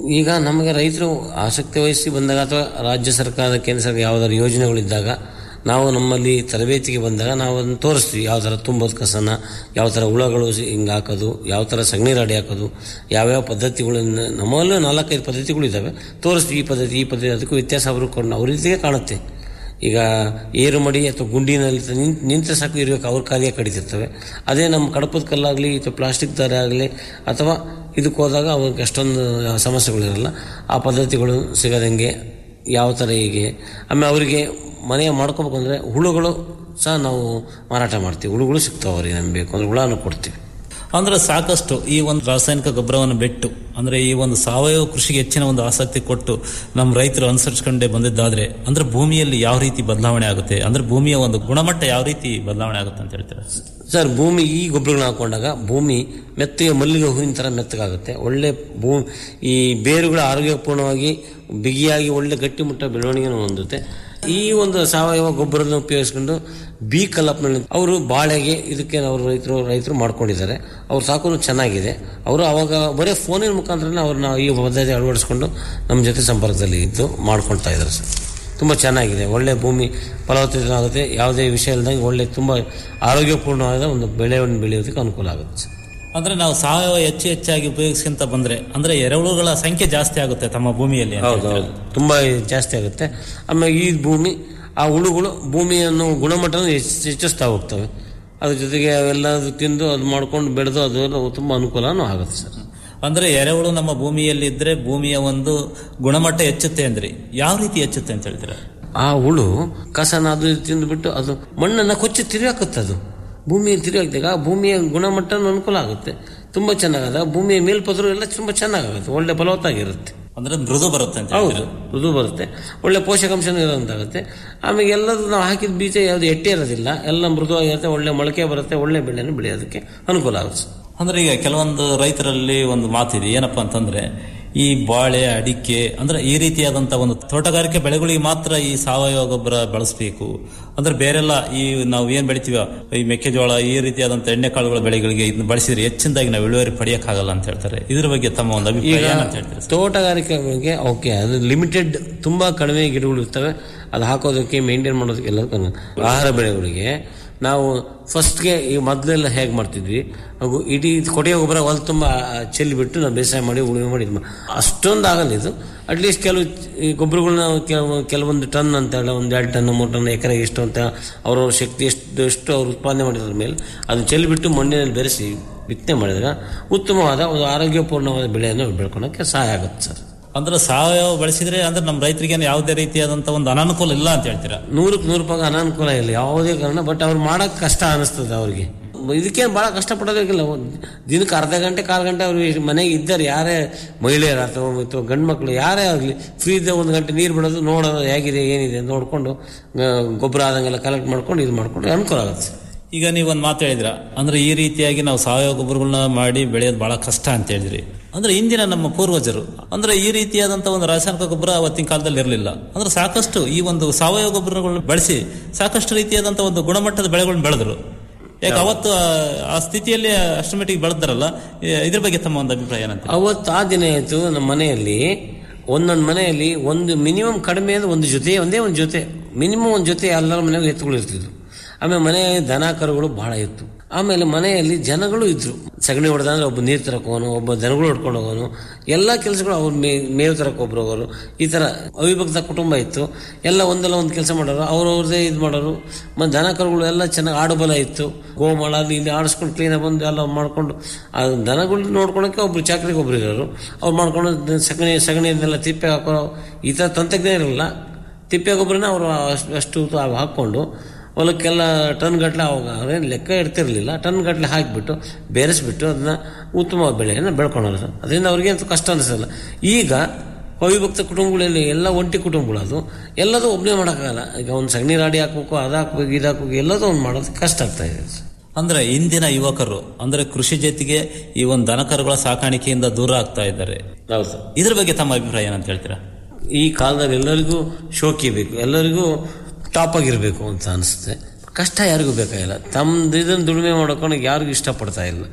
ಈಗ ನಮಗೆ ರೈತರು ಆಸಕ್ತಿ ವಹಿಸಿ ಬಂದಾಗ ಅಥವಾ ರಾಜ್ಯ ಸರ್ಕಾರದ ಕೇಂದ್ರ ಸರ್ಕಾರ ಯಾವುದಾದ್ರು ಯೋಜನೆಗಳಿದ್ದಾಗ ನಾವು ನಮ್ಮಲ್ಲಿ ತರಬೇತಿಗೆ ಬಂದಾಗ ನಾವು ಅದನ್ನು ತೋರಿಸ್ತೀವಿ ಯಾವ ಥರ ತುಂಬೋದು ಕಸನ ಯಾವ ಥರ ಹುಳಗಳು ಹಿಂಗೆ ಹಾಕೋದು ಯಾವ ಥರ ಸಗಣಿ ರಾಡಿ ಹಾಕೋದು ಯಾವ್ಯಾವ ಪದ್ಧತಿಗಳನ್ನ ನಮ್ಮಲ್ಲೂ ನಾಲ್ಕೈದು ಪದ್ಧತಿಗಳು ಇದ್ದಾವೆ ತೋರಿಸ್ತೀವಿ ಈ ಪದ್ಧತಿ ಈ ಪದ್ಧತಿ ಅದಕ್ಕೂ ವ್ಯತ್ಯಾಸ ಅವರು ಕೊಂಡು ಅವ್ರ ರೀತಿಗೆ ಕಾಣುತ್ತೆ ಈಗ ಏರು ಮಡಿ ಅಥವಾ ಗುಂಡಿನಲ್ಲಿ ನಿಂತ್ ನಿಂತ ಸಾಕು ಇರಬೇಕು ಅವ್ರ ಕಾರ್ಯ ಕಡಿತಿರ್ತವೆ ಅದೇ ನಮ್ಮ ಕಡಪದ ಕಲ್ಲಾಗಲಿ ಅಥವಾ ಪ್ಲಾಸ್ಟಿಕ್ ದಾರ ಆಗಲಿ ಅಥವಾ ಇದಕ್ಕೆ ಹೋದಾಗ ಅವ್ರಿಗೆ ಅಷ್ಟೊಂದು ಸಮಸ್ಯೆಗಳಿರಲ್ಲ ಆ ಪದ್ಧತಿಗಳು ಸಿಗದಂಗೆ ಯಾವ ಥರ ಹೀಗೆ ಆಮೇಲೆ ಅವರಿಗೆ ಮನೆಯ ಮಾಡ್ಕೋಬೇಕಂದ್ರೆ ಹುಳುಗಳು ಸಹ ನಾವು ಮಾರಾಟ ಮಾಡ್ತೀವಿ ಹುಳುಗಳು ಸಿಗ್ತಾವೆ ಅವ್ರಿಗೆ ನಮ್ಗೆ ಬೇಕು ಅಂದ್ರೆ ಹುಳನೂ ಕೊಡ್ತೀವಿ ಅಂದ್ರೆ ಸಾಕಷ್ಟು ಈ ಒಂದು ರಾಸಾಯನಿಕ ಗೊಬ್ಬರವನ್ನು ಬಿಟ್ಟು ಅಂದ್ರೆ ಈ ಒಂದು ಸಾವಯವ ಕೃಷಿಗೆ ಹೆಚ್ಚಿನ ಒಂದು ಆಸಕ್ತಿ ಕೊಟ್ಟು ನಮ್ಮ ರೈತರು ಅನುಸರಿಸ್ಕೊಂಡೇ ಬಂದಿದ್ದಾದ್ರೆ ಅಂದ್ರೆ ಭೂಮಿಯಲ್ಲಿ ಯಾವ ರೀತಿ ಬದಲಾವಣೆ ಆಗುತ್ತೆ ಅಂದ್ರೆ ಭೂಮಿಯ ಒಂದು ಗುಣಮಟ್ಟ ಯಾವ ರೀತಿ ಬದಲಾವಣೆ ಆಗುತ್ತೆ ಅಂತ ಹೇಳ್ತೀರಾ ಸರ್ ಭೂಮಿ ಈ ಗೊಬ್ಬರಗಳನ್ನ ಹಾಕೊಂಡಾಗ ಭೂಮಿ ಮೆತ್ತಗೆ ಮಲ್ಲಿಗೆ ಹೂವಿನ ಥರ ಮೆತ್ತಗಾಗುತ್ತೆ ಒಳ್ಳೆ ಭೂ ಈ ಬೇರುಗಳು ಆರೋಗ್ಯಪೂರ್ಣವಾಗಿ ಬಿಗಿಯಾಗಿ ಒಳ್ಳೆ ಗಟ್ಟಿಮುಟ್ಟ ಬೆಳವಣಿಗೆಯನ್ನು ಹೊಂದುತ್ತೆ ಈ ಒಂದು ಸಾವಯವ ಗೊಬ್ಬರನ ಉಪಯೋಗಿಸ್ಕೊಂಡು ಬಿ ಕಲ್ಲಪ್ಪನಲ್ಲಿ ಅವರು ಬಾಳೆಗೆ ಇದಕ್ಕೆ ಅವರು ರೈತರು ರೈತರು ಮಾಡ್ಕೊಂಡಿದ್ದಾರೆ ಅವ್ರು ಸಾಕೋದು ಚೆನ್ನಾಗಿದೆ ಅವರು ಅವಾಗ ಬರೀ ಫೋನಿನ ಮುಖಾಂತರ ಅವ್ರನ್ನ ಈ ಪದ್ಧತಿ ಅಳವಡಿಸ್ಕೊಂಡು ನಮ್ಮ ಜೊತೆ ಸಂಪರ್ಕದಲ್ಲಿ ಇದ್ದು ಮಾಡ್ಕೊಳ್ತಾ ಇದ್ದಾರೆ ಸರ್ ತುಂಬ ಚೆನ್ನಾಗಿದೆ ಒಳ್ಳೆ ಭೂಮಿ ಫಲವತ್ತತೆ ಆಗುತ್ತೆ ಯಾವುದೇ ವಿಷಯ ಇಲ್ಲದಂಗೆ ಒಳ್ಳೆ ತುಂಬ ಆರೋಗ್ಯಪೂರ್ಣವಾದ ಒಂದು ಬೆಳೆಯನ್ನು ಬೆಳೆಯೋದಕ್ಕೆ ಅನುಕೂಲ ಆಗುತ್ತೆ ಸರ್ ಅಂದ್ರೆ ನಾವು ಸಾವಯವ ಹೆಚ್ಚು ಹೆಚ್ಚಾಗಿ ಉಪಯೋಗಿಸ್ಕೊಂತ ಬಂದ್ರೆ ಅಂದ್ರೆ ಎರೆಹುಳುಗಳ ಸಂಖ್ಯೆ ಜಾಸ್ತಿ ಆಗುತ್ತೆ ತಮ್ಮ ಭೂಮಿಯಲ್ಲಿ ಅಂತ ಹೌದು ಹೌದು ತುಂಬ ಜಾಸ್ತಿ ಆಗುತ್ತೆ ಆಮೇಲೆ ಈ ಭೂಮಿ ಆ ಹುಳುಗಳು ಭೂಮಿಯನ್ನು ಗುಣಮಟ್ಟನ ಹೆಚ್ಚ್- ಹೆಚ್ಚಿಸ್ತಾ ಹೋಗ್ತವೆ ಅದ್ರ ಜೊತೆಗೆ ಅವೆಲ್ಲ ತಿಂದು ಅದು ಮಾಡ್ಕೊಂಡು ಬೆಳೆದು ಅದು ತುಂಬ ಅನುಕೂಲನೂ ಆಗುತ್ತೆ ಸರ್ ಅಂದ್ರೆ ಎರೆಹುಳು ನಮ್ಮ ಭೂಮಿಯಲ್ಲಿ ಇದ್ರೆ ಭೂಮಿಯ ಒಂದು ಗುಣಮಟ್ಟ ಹೆಚ್ಚುತ್ತೆ ಅಂದ್ರೆ ಯಾವ ರೀತಿ ಹೆಚ್ಚುತ್ತೆ ಅಂತ ಹೇಳ್ತೀರಾ ಆ ಹುಳು ಕಸನ ಅದು ಇದು ತಿಂದುಬಿಟ್ಟು ಅದು ಮಣ್ಣನ್ನು ಕೊಚ್ಚಿ ತಿರುಗಾಕುತ್ತೆ ಅದು ಭೂಮಿಯಲ್ಲಿ ತಿರುಗಾಕಿದಾಗ ಆ ಭೂಮಿಯ ಗುಣಮಟ್ಟ ಅನುಕೂಲ ಆಗುತ್ತೆ ತುಂಬ ಚೆನ್ನಾಗದ ಭೂಮಿಯ ಮೇಲ್ಪದರು ಎಲ್ಲ ತುಂಬ ಚೆನ್ನಾಗಾಗುತ್ತೆ ಒಳ್ಳೆ ಫಲವತ್ತಾಗಿರುತ್ತೆ ಅಂದ್ರೆ ಮೃದು ಬರುತ್ತೆ ಅಂತ ಹೌದು ಮೃದು ಬರುತ್ತೆ ಒಳ್ಳೆ ಪೋಷಕಾಂಶನೂ ಇರೋಂತಾಗುತ್ತೆ ಆಮೇಲೆ ಎಲ್ಲದೂ ನಾವು ಹಾಕಿದ ಬೀಜ ಯಾವುದು ಎಟ್ಟೆ ಇರೋದಿಲ್ಲ ಎಲ್ಲ ಮೃದುವಾಗಿರುತ್ತೆ ಒಳ್ಳೆ ಮೊಳಕೆ ಬರುತ್ತೆ ಒಳ್ಳೆ ಬೆಳೆಯನ್ನು ಬೆಳೆಯೋದಕ್ಕೆ ಅನುಕೂಲ ಆಗುತ್ತೆ ಅಂದ್ರೆ ಈಗ ಕೆಲವೊಂದು ರೈತರಲ್ಲಿ ಒಂದು ಮಾತಿದೆ ಏನಪ್ಪಾ ಅಂತಂದ್ರೆ ಈ ಬಾಳೆ ಅಡಿಕೆ ಅಂದ್ರೆ ಈ ರೀತಿಯಾದಂತ ಒಂದು ತೋಟಗಾರಿಕೆ ಬೆಳೆಗಳಿಗೆ ಮಾತ್ರ ಈ ಸಾವಯವ ಗೊಬ್ಬರ ಬಳಸಬೇಕು ಅಂದ್ರೆ ಬೇರೆಲ್ಲ ಈ ನಾವು ಏನ್ ಬೆಳಿತೀವ ಈ ಮೆಕ್ಕೆಜೋಳ ಈ ರೀತಿಯಾದಂತ ಎಣ್ಣೆಕಾಳುಗಳ ಬೆಳೆಗಳಿಗೆ ಇದನ್ನ ಬಳಸಿದ್ರೆ ಹೆಚ್ಚಿನದಾಗಿ ನಾವು ಇಳುವರಿ ಪಡೆಯಕ್ಕಾಗಲ್ಲ ಅಂತ ಹೇಳ್ತಾರೆ ಇದ್ರ ಬಗ್ಗೆ ತಮ್ಮ ಒಂದು ಈಗ ಅಭಿಪ್ರಾಯ ಏನಂತ ಹೇಳ್ತೀರಾ ತೋಟಗಾರಿಕೆಗಳಿಗೆ ಓಕೆ ಅದು ಲಿಮಿಟೆಡ್ ತುಂಬಾ ಕಡಿಮೆ ಗಿಡಗಳು ಇರ್ತವೆ ಅದು ಹಾಕೋದಕ್ಕೆ ಮೇಂಟೈನ್ ಮಾಡೋದಕ್ಕೆ ಎಲ್ಲ ಆಹಾರ ಬೆಳೆಗಳಿಗೆ ನಾವು ಫಸ್ಟ್ಗೆ ಈ ಮೊದಲೆಲ್ಲ ಹೇಗೆ ಮಾಡ್ತಿದ್ವಿ ಹಾಗೂ ಇಡೀ ಕೊಟ್ಟಿಗೆ ಗೊಬ್ಬರ ಹೊಲ ತುಂಬ ಚೆಲ್ಲಿಬಿಟ್ಟು ನಾವು ಬೇಸಾಯ ಮಾಡಿ ಉಳುಮೆ ಮಾಡಿ ಇದ್ ಮಾ- ಅಷ್ಟೊಂದು ಆಗಲ್ಲ ಇದು ಅಟ್ಲೀಸ್ಟ್ ಕೆಲವು ಈ ಗೊಬ್ಬರಗಳನ್ನ ಕೆಲವು ಕೆಲವೊಂದು ಟನ್ ಅಂತ ಹೇಳಿ ಒಂದು ಎರಡು ಟನ್ ಮೂರು ಟನ್ ಎಕರೆಗೆ ಎಷ್ಟು ಅಂತ ಅವ್ರವ್ರ ಶಕ್ತಿ ಎಷ್ಟು ಎಷ್ಟು ಅವ್ರು ಉತ್ಪಾದನೆ ಮಾಡಿದ್ರ ಮೇಲೆ ಅದನ್ನ ಚೆಲ್ಲಿಬಿಟ್ಟು ಮಣ್ಣಿನಲ್ಲಿ ಬೆರೆಸಿ ಬಿತ್ತನೆ ಮಾಡಿದ್ರೆ ಉತ್ತಮವಾದ ಒಂದು ಆರೋಗ್ಯಪೂರ್ಣವಾದ ಬೆಳೆಯನ್ನು ಬೆಳ್ಕೊಳಕ್ಕೆ ಸಹಾಯ ಆಗುತ್ತೆ ಸರ್ ಅಂದ್ರೆ ಸಾವಯವ ಬಳಸಿದ್ರೆ ಅಂದ್ರೆ ನಮ್ಮ ರೈತರಿಗೆ ಯಾವುದೇ ರೀತಿಯಾದಂತ ಒಂದು ಅನಾನುಕೂಲ ಇಲ್ಲ ಅಂತ ಹೇಳ್ತೀರಾ ನೂರಕ್ಕೆ ನೂರು ರೂಪಾಯಿ ಅನಾನುಕೂಲ ಇಲ್ಲ ಯಾವುದೇ ಕಾರಣ ಬಟ್ ಅವ್ರು ಮಾಡಕ್ ಕಷ್ಟ ಅನಿಸ್ತದೆ ಅವ್ರಿಗೆ ಇದಕ್ಕೇನು ಭಾಳ ಕಷ್ಟಪಡೋದಕ್ಕಿಲ್ಲ ಒಂದ್ ದಿನಕ್ಕೆ ಅರ್ಧ ಗಂಟೆ ಕಾಲು ಗಂಟೆ ಅವ್ರು ಮನೆಗೆ ಇದ್ದಾರೆ ಯಾರೇ ಮಹಿಳೆಯರು ಅಥವಾ ಅಥವಾ ಗಂಡು ಮಕ್ಕಳು ಯಾರೇ ಆಗಲಿ ಫ್ರೀ ಇದ್ದ ಒಂದು ಗಂಟೆ ನೀರು ಬಿಡೋದು ನೋಡೋದು ಹೇಗಿದೆ ಏನಿದೆ ನೋಡಿಕೊಂಡು ಗೊಬ್ಬರ ಆದಂಗೆಲ್ಲ ಕಲೆಕ್ಟ್ ಮಾಡ್ಕೊಂಡು ಇದು ಮಾಡ್ಕೊಂಡು ಅನುಕೂಲ ಆಗುತ್ತೆ ಈಗ ನೀವು ಒಂದು ಮಾತು ಹೇಳಿದ್ರ ಅಂದ್ರೆ ಈ ರೀತಿಯಾಗಿ ನಾವು ಸಾವಯವ ಗೊಬ್ಬರಗಳನ್ನ ಮಾಡಿ ಬೆಳೆಯೋದು ಬಹಳ ಕಷ್ಟ ಅಂತ ಹೇಳಿದ್ರಿ ಅಂದ್ರೆ ಇಂದಿನ ನಮ್ಮ ಪೂರ್ವಜರು ಅಂದ್ರೆ ಈ ರೀತಿಯಾದಂತ ಒಂದು ರಾಸಾಯನಿಕ ಗೊಬ್ಬರ ಅವತ್ತಿನ ಕಾಲದಲ್ಲಿ ಇರಲಿಲ್ಲ ಅಂದ್ರೆ ಸಾಕಷ್ಟು ಈ ಒಂದು ಸಾವಯವ ಗೊಬ್ಬರಗಳನ್ನ ಬಳಸಿ ಸಾಕಷ್ಟು ರೀತಿಯಾದಂತ ಒಂದು ಗುಣಮಟ್ಟದ ಬೆಳೆಗಳನ್ನ ಬೆಳೆದ್ರು ಯಾಕೆ ಅವತ್ತು ಆ- ಆ ಸ್ಥಿತಿಯಲ್ಲಿ ಅಷ್ಟು ಮಟ್ಟಿಗೆ ಬೆಳೆದಾರಲ್ಲ ಇದ್ರ ಬಗ್ಗೆ ತಮ್ಮ ಒಂದು ಅಭಿಪ್ರಾಯ ಏನಂತ ಅವತ್ತು ಆ ದಿನ ಆಯಿತು ನಮ್ಮ ಮನೆಯಲ್ಲಿ ಒಂದೊಂದು ಮನೆಯಲ್ಲಿ ಒಂದು ಮಿನಿಮಮ್ ಕಡಿಮೆ ಅಂದ್ರೆ ಒಂದು ಜೊತೆ ಒಂದೇ ಒಂದು ಜೊತೆ ಮಿನಿಮಮ್ ಒಂದು ಜೊತೆ ಎಲ್ಲರ ಮನೆಗೂ ಎತ್ತುಗಳು ಇರ್ತಿದ್ವು ಆಮೇಲೆ ಮನೆ ದನ ಕರುಗಳು ಬಹಳ ಇತ್ತು ಆಮೇಲೆ ಮನೆಯಲ್ಲಿ ಜನಗಳು ಇದ್ರು ಸಗಣಿ ಹೊಡೆದಂದ್ರೆ ಒಬ್ಬ ನೀರು ತರಕ್ ಹೋಗೋನು ಒಬ್ಬ ದನಗಳು ಹೊಡ್ಕೊಂಡು ಹೋಗೋನು ಎಲ್ಲ ಕೆಲಸಗಳು ಅವ್ರು ಮೇ ಮೇವು ತರಕ್ ಒಬ್ರು ಹೋಗೋರು ಈ ತರ ಅವಿಭಕ್ತ ಕುಟುಂಬ ಇತ್ತು ಎಲ್ಲ ಒಂದಲ್ಲ ಒಂದು ಕೆಲಸ ಮಾಡೋರು ಅವ್ರವ್ರದೇ ಇದು ಮಾಡೋರು ಮತ್ತು ದನ ಕರುಗಳು ಎಲ್ಲ ಚೆನ್ನಾಗಿ ಆಡುಬಲ ಇತ್ತು ಗೋಮಾಳ ಅಲ್ಲಿ ಇಲ್ಲಿ ಆಡಿಸ್ಕೊಂಡು ಕ್ಲೀನಾಗಿ ಬಂದು ಎಲ್ಲ ಮಾಡ್ಕೊಂಡು ಆ ದನಗಳು ನೋಡ್ಕೊಳಕ್ಕೆ ಒಬ್ರು ಚಾಕ್ರಿಗೆ ಒಬ್ರು ಇರೋರು ಅವ್ರು ಮಾಡ್ಕೊಂಡು ದ- ಸಗಣಿ ಸಗಣಿಯನ್ನೆಲ್ಲ ತಿಪ್ಪೆ ಹಾಕೋ ಈ ಥರ ತಂತ್ರಜ್ಞಾನ ಇರಲಿಲ್ಲ ತಿಪ್ಪೆ ಗೊಬ್ಬರನ ಅವರು ಅಷ್ಟು ಅಷ್ಟು ತಾವು ಹಾಕ್ಕೊಂಡು ಹೊಲಕ್ಕೆಲ್ಲ ಟನ್ ಗಟ್ಟಲೆ ಅವಾಗ ಅವ್ರೇನು ಲೆಕ್ಕ ಇಡ್ತಿರ್ಲಿಲ್ಲ ಟನ್ ಗಟ್ಟಲೆ ಹಾಕಿಬಿಟ್ಟು ಬೇರೆಸ್ಬಿಟ್ಟು ಅದನ್ನ ಉತ್ತಮ ಬೆಳೆಯನ್ನು ಬೆಳ್ಕೊಂಡವ್ರು ಸರ್ ಅದರಿಂದ ಅವ್ರಿಗೆ ಅಂತ ಕಷ್ಟ ಅನಿಸಲ್ಲ ಈಗ ಅವಿಭಕ್ತ ಕುಟುಂಬಗಳಲ್ಲಿ ಎಲ್ಲ ಒಂಟಿ ಕುಟುಂಬಗಳು ಅದು ಎಲ್ಲದೂ ಒಬ್ಬನೇ ಮಾಡೋಕ್ಕಾಗಲ್ಲ ಈಗ ಒಂದು ಸಗಣಿ ರಾಡಿ ಹಾಕ್ಬೇಕು ಅದು ಹಾಕ್ಬೇಕು ಇದು ಹಾಕ್ಬೇಕು ಎಲ್ಲದೂ ಒಂದು ಮಾಡೋದು ಕಷ್ಟ ಆಗ್ತಾ ಇದೆ ಸರ್. ಅಂದ್ರೆ ಇಂದಿನ ಯುವಕರು ಅಂದ್ರೆ ಕೃಷಿ ಜೊತೆಗೆ ಈ ಒಂದು ದನಕರುಗಳ ಸಾಕಾಣಿಕೆಯಿಂದ ದೂರ ಆಗ್ತಾ ಇದ್ದಾರೆ ಹೌದು ಸರ್. ಇದ್ರ ಬಗ್ಗೆ ತಮ್ಮ ಅಭಿಪ್ರಾಯ ಏನಂತ ಹೇಳ್ತೀರಾ ಈ ಕಾಲದಲ್ಲಿ ಎಲ್ಲರಿಗೂ ಶೋಕಿ ಬೇಕು ಎಲ್ಲರಿಗೂ ಟಾಪ್ ಆಗಿರಬೇಕು ಅಂತ ಅನಿಸುತ್ತೆ ಕಷ್ಟ ಯಾರಿಗೂ ಬೇಕಾಗಿಲ್ಲ ತಮ್ಮದು ಇದನ್ನು ದುಡಿಮೆ ಮಾಡ್ಕೊಂಡು ಯಾರಿಗೂ ಇಷ್ಟಪಡ್ತಾ ಇಲ್ಲ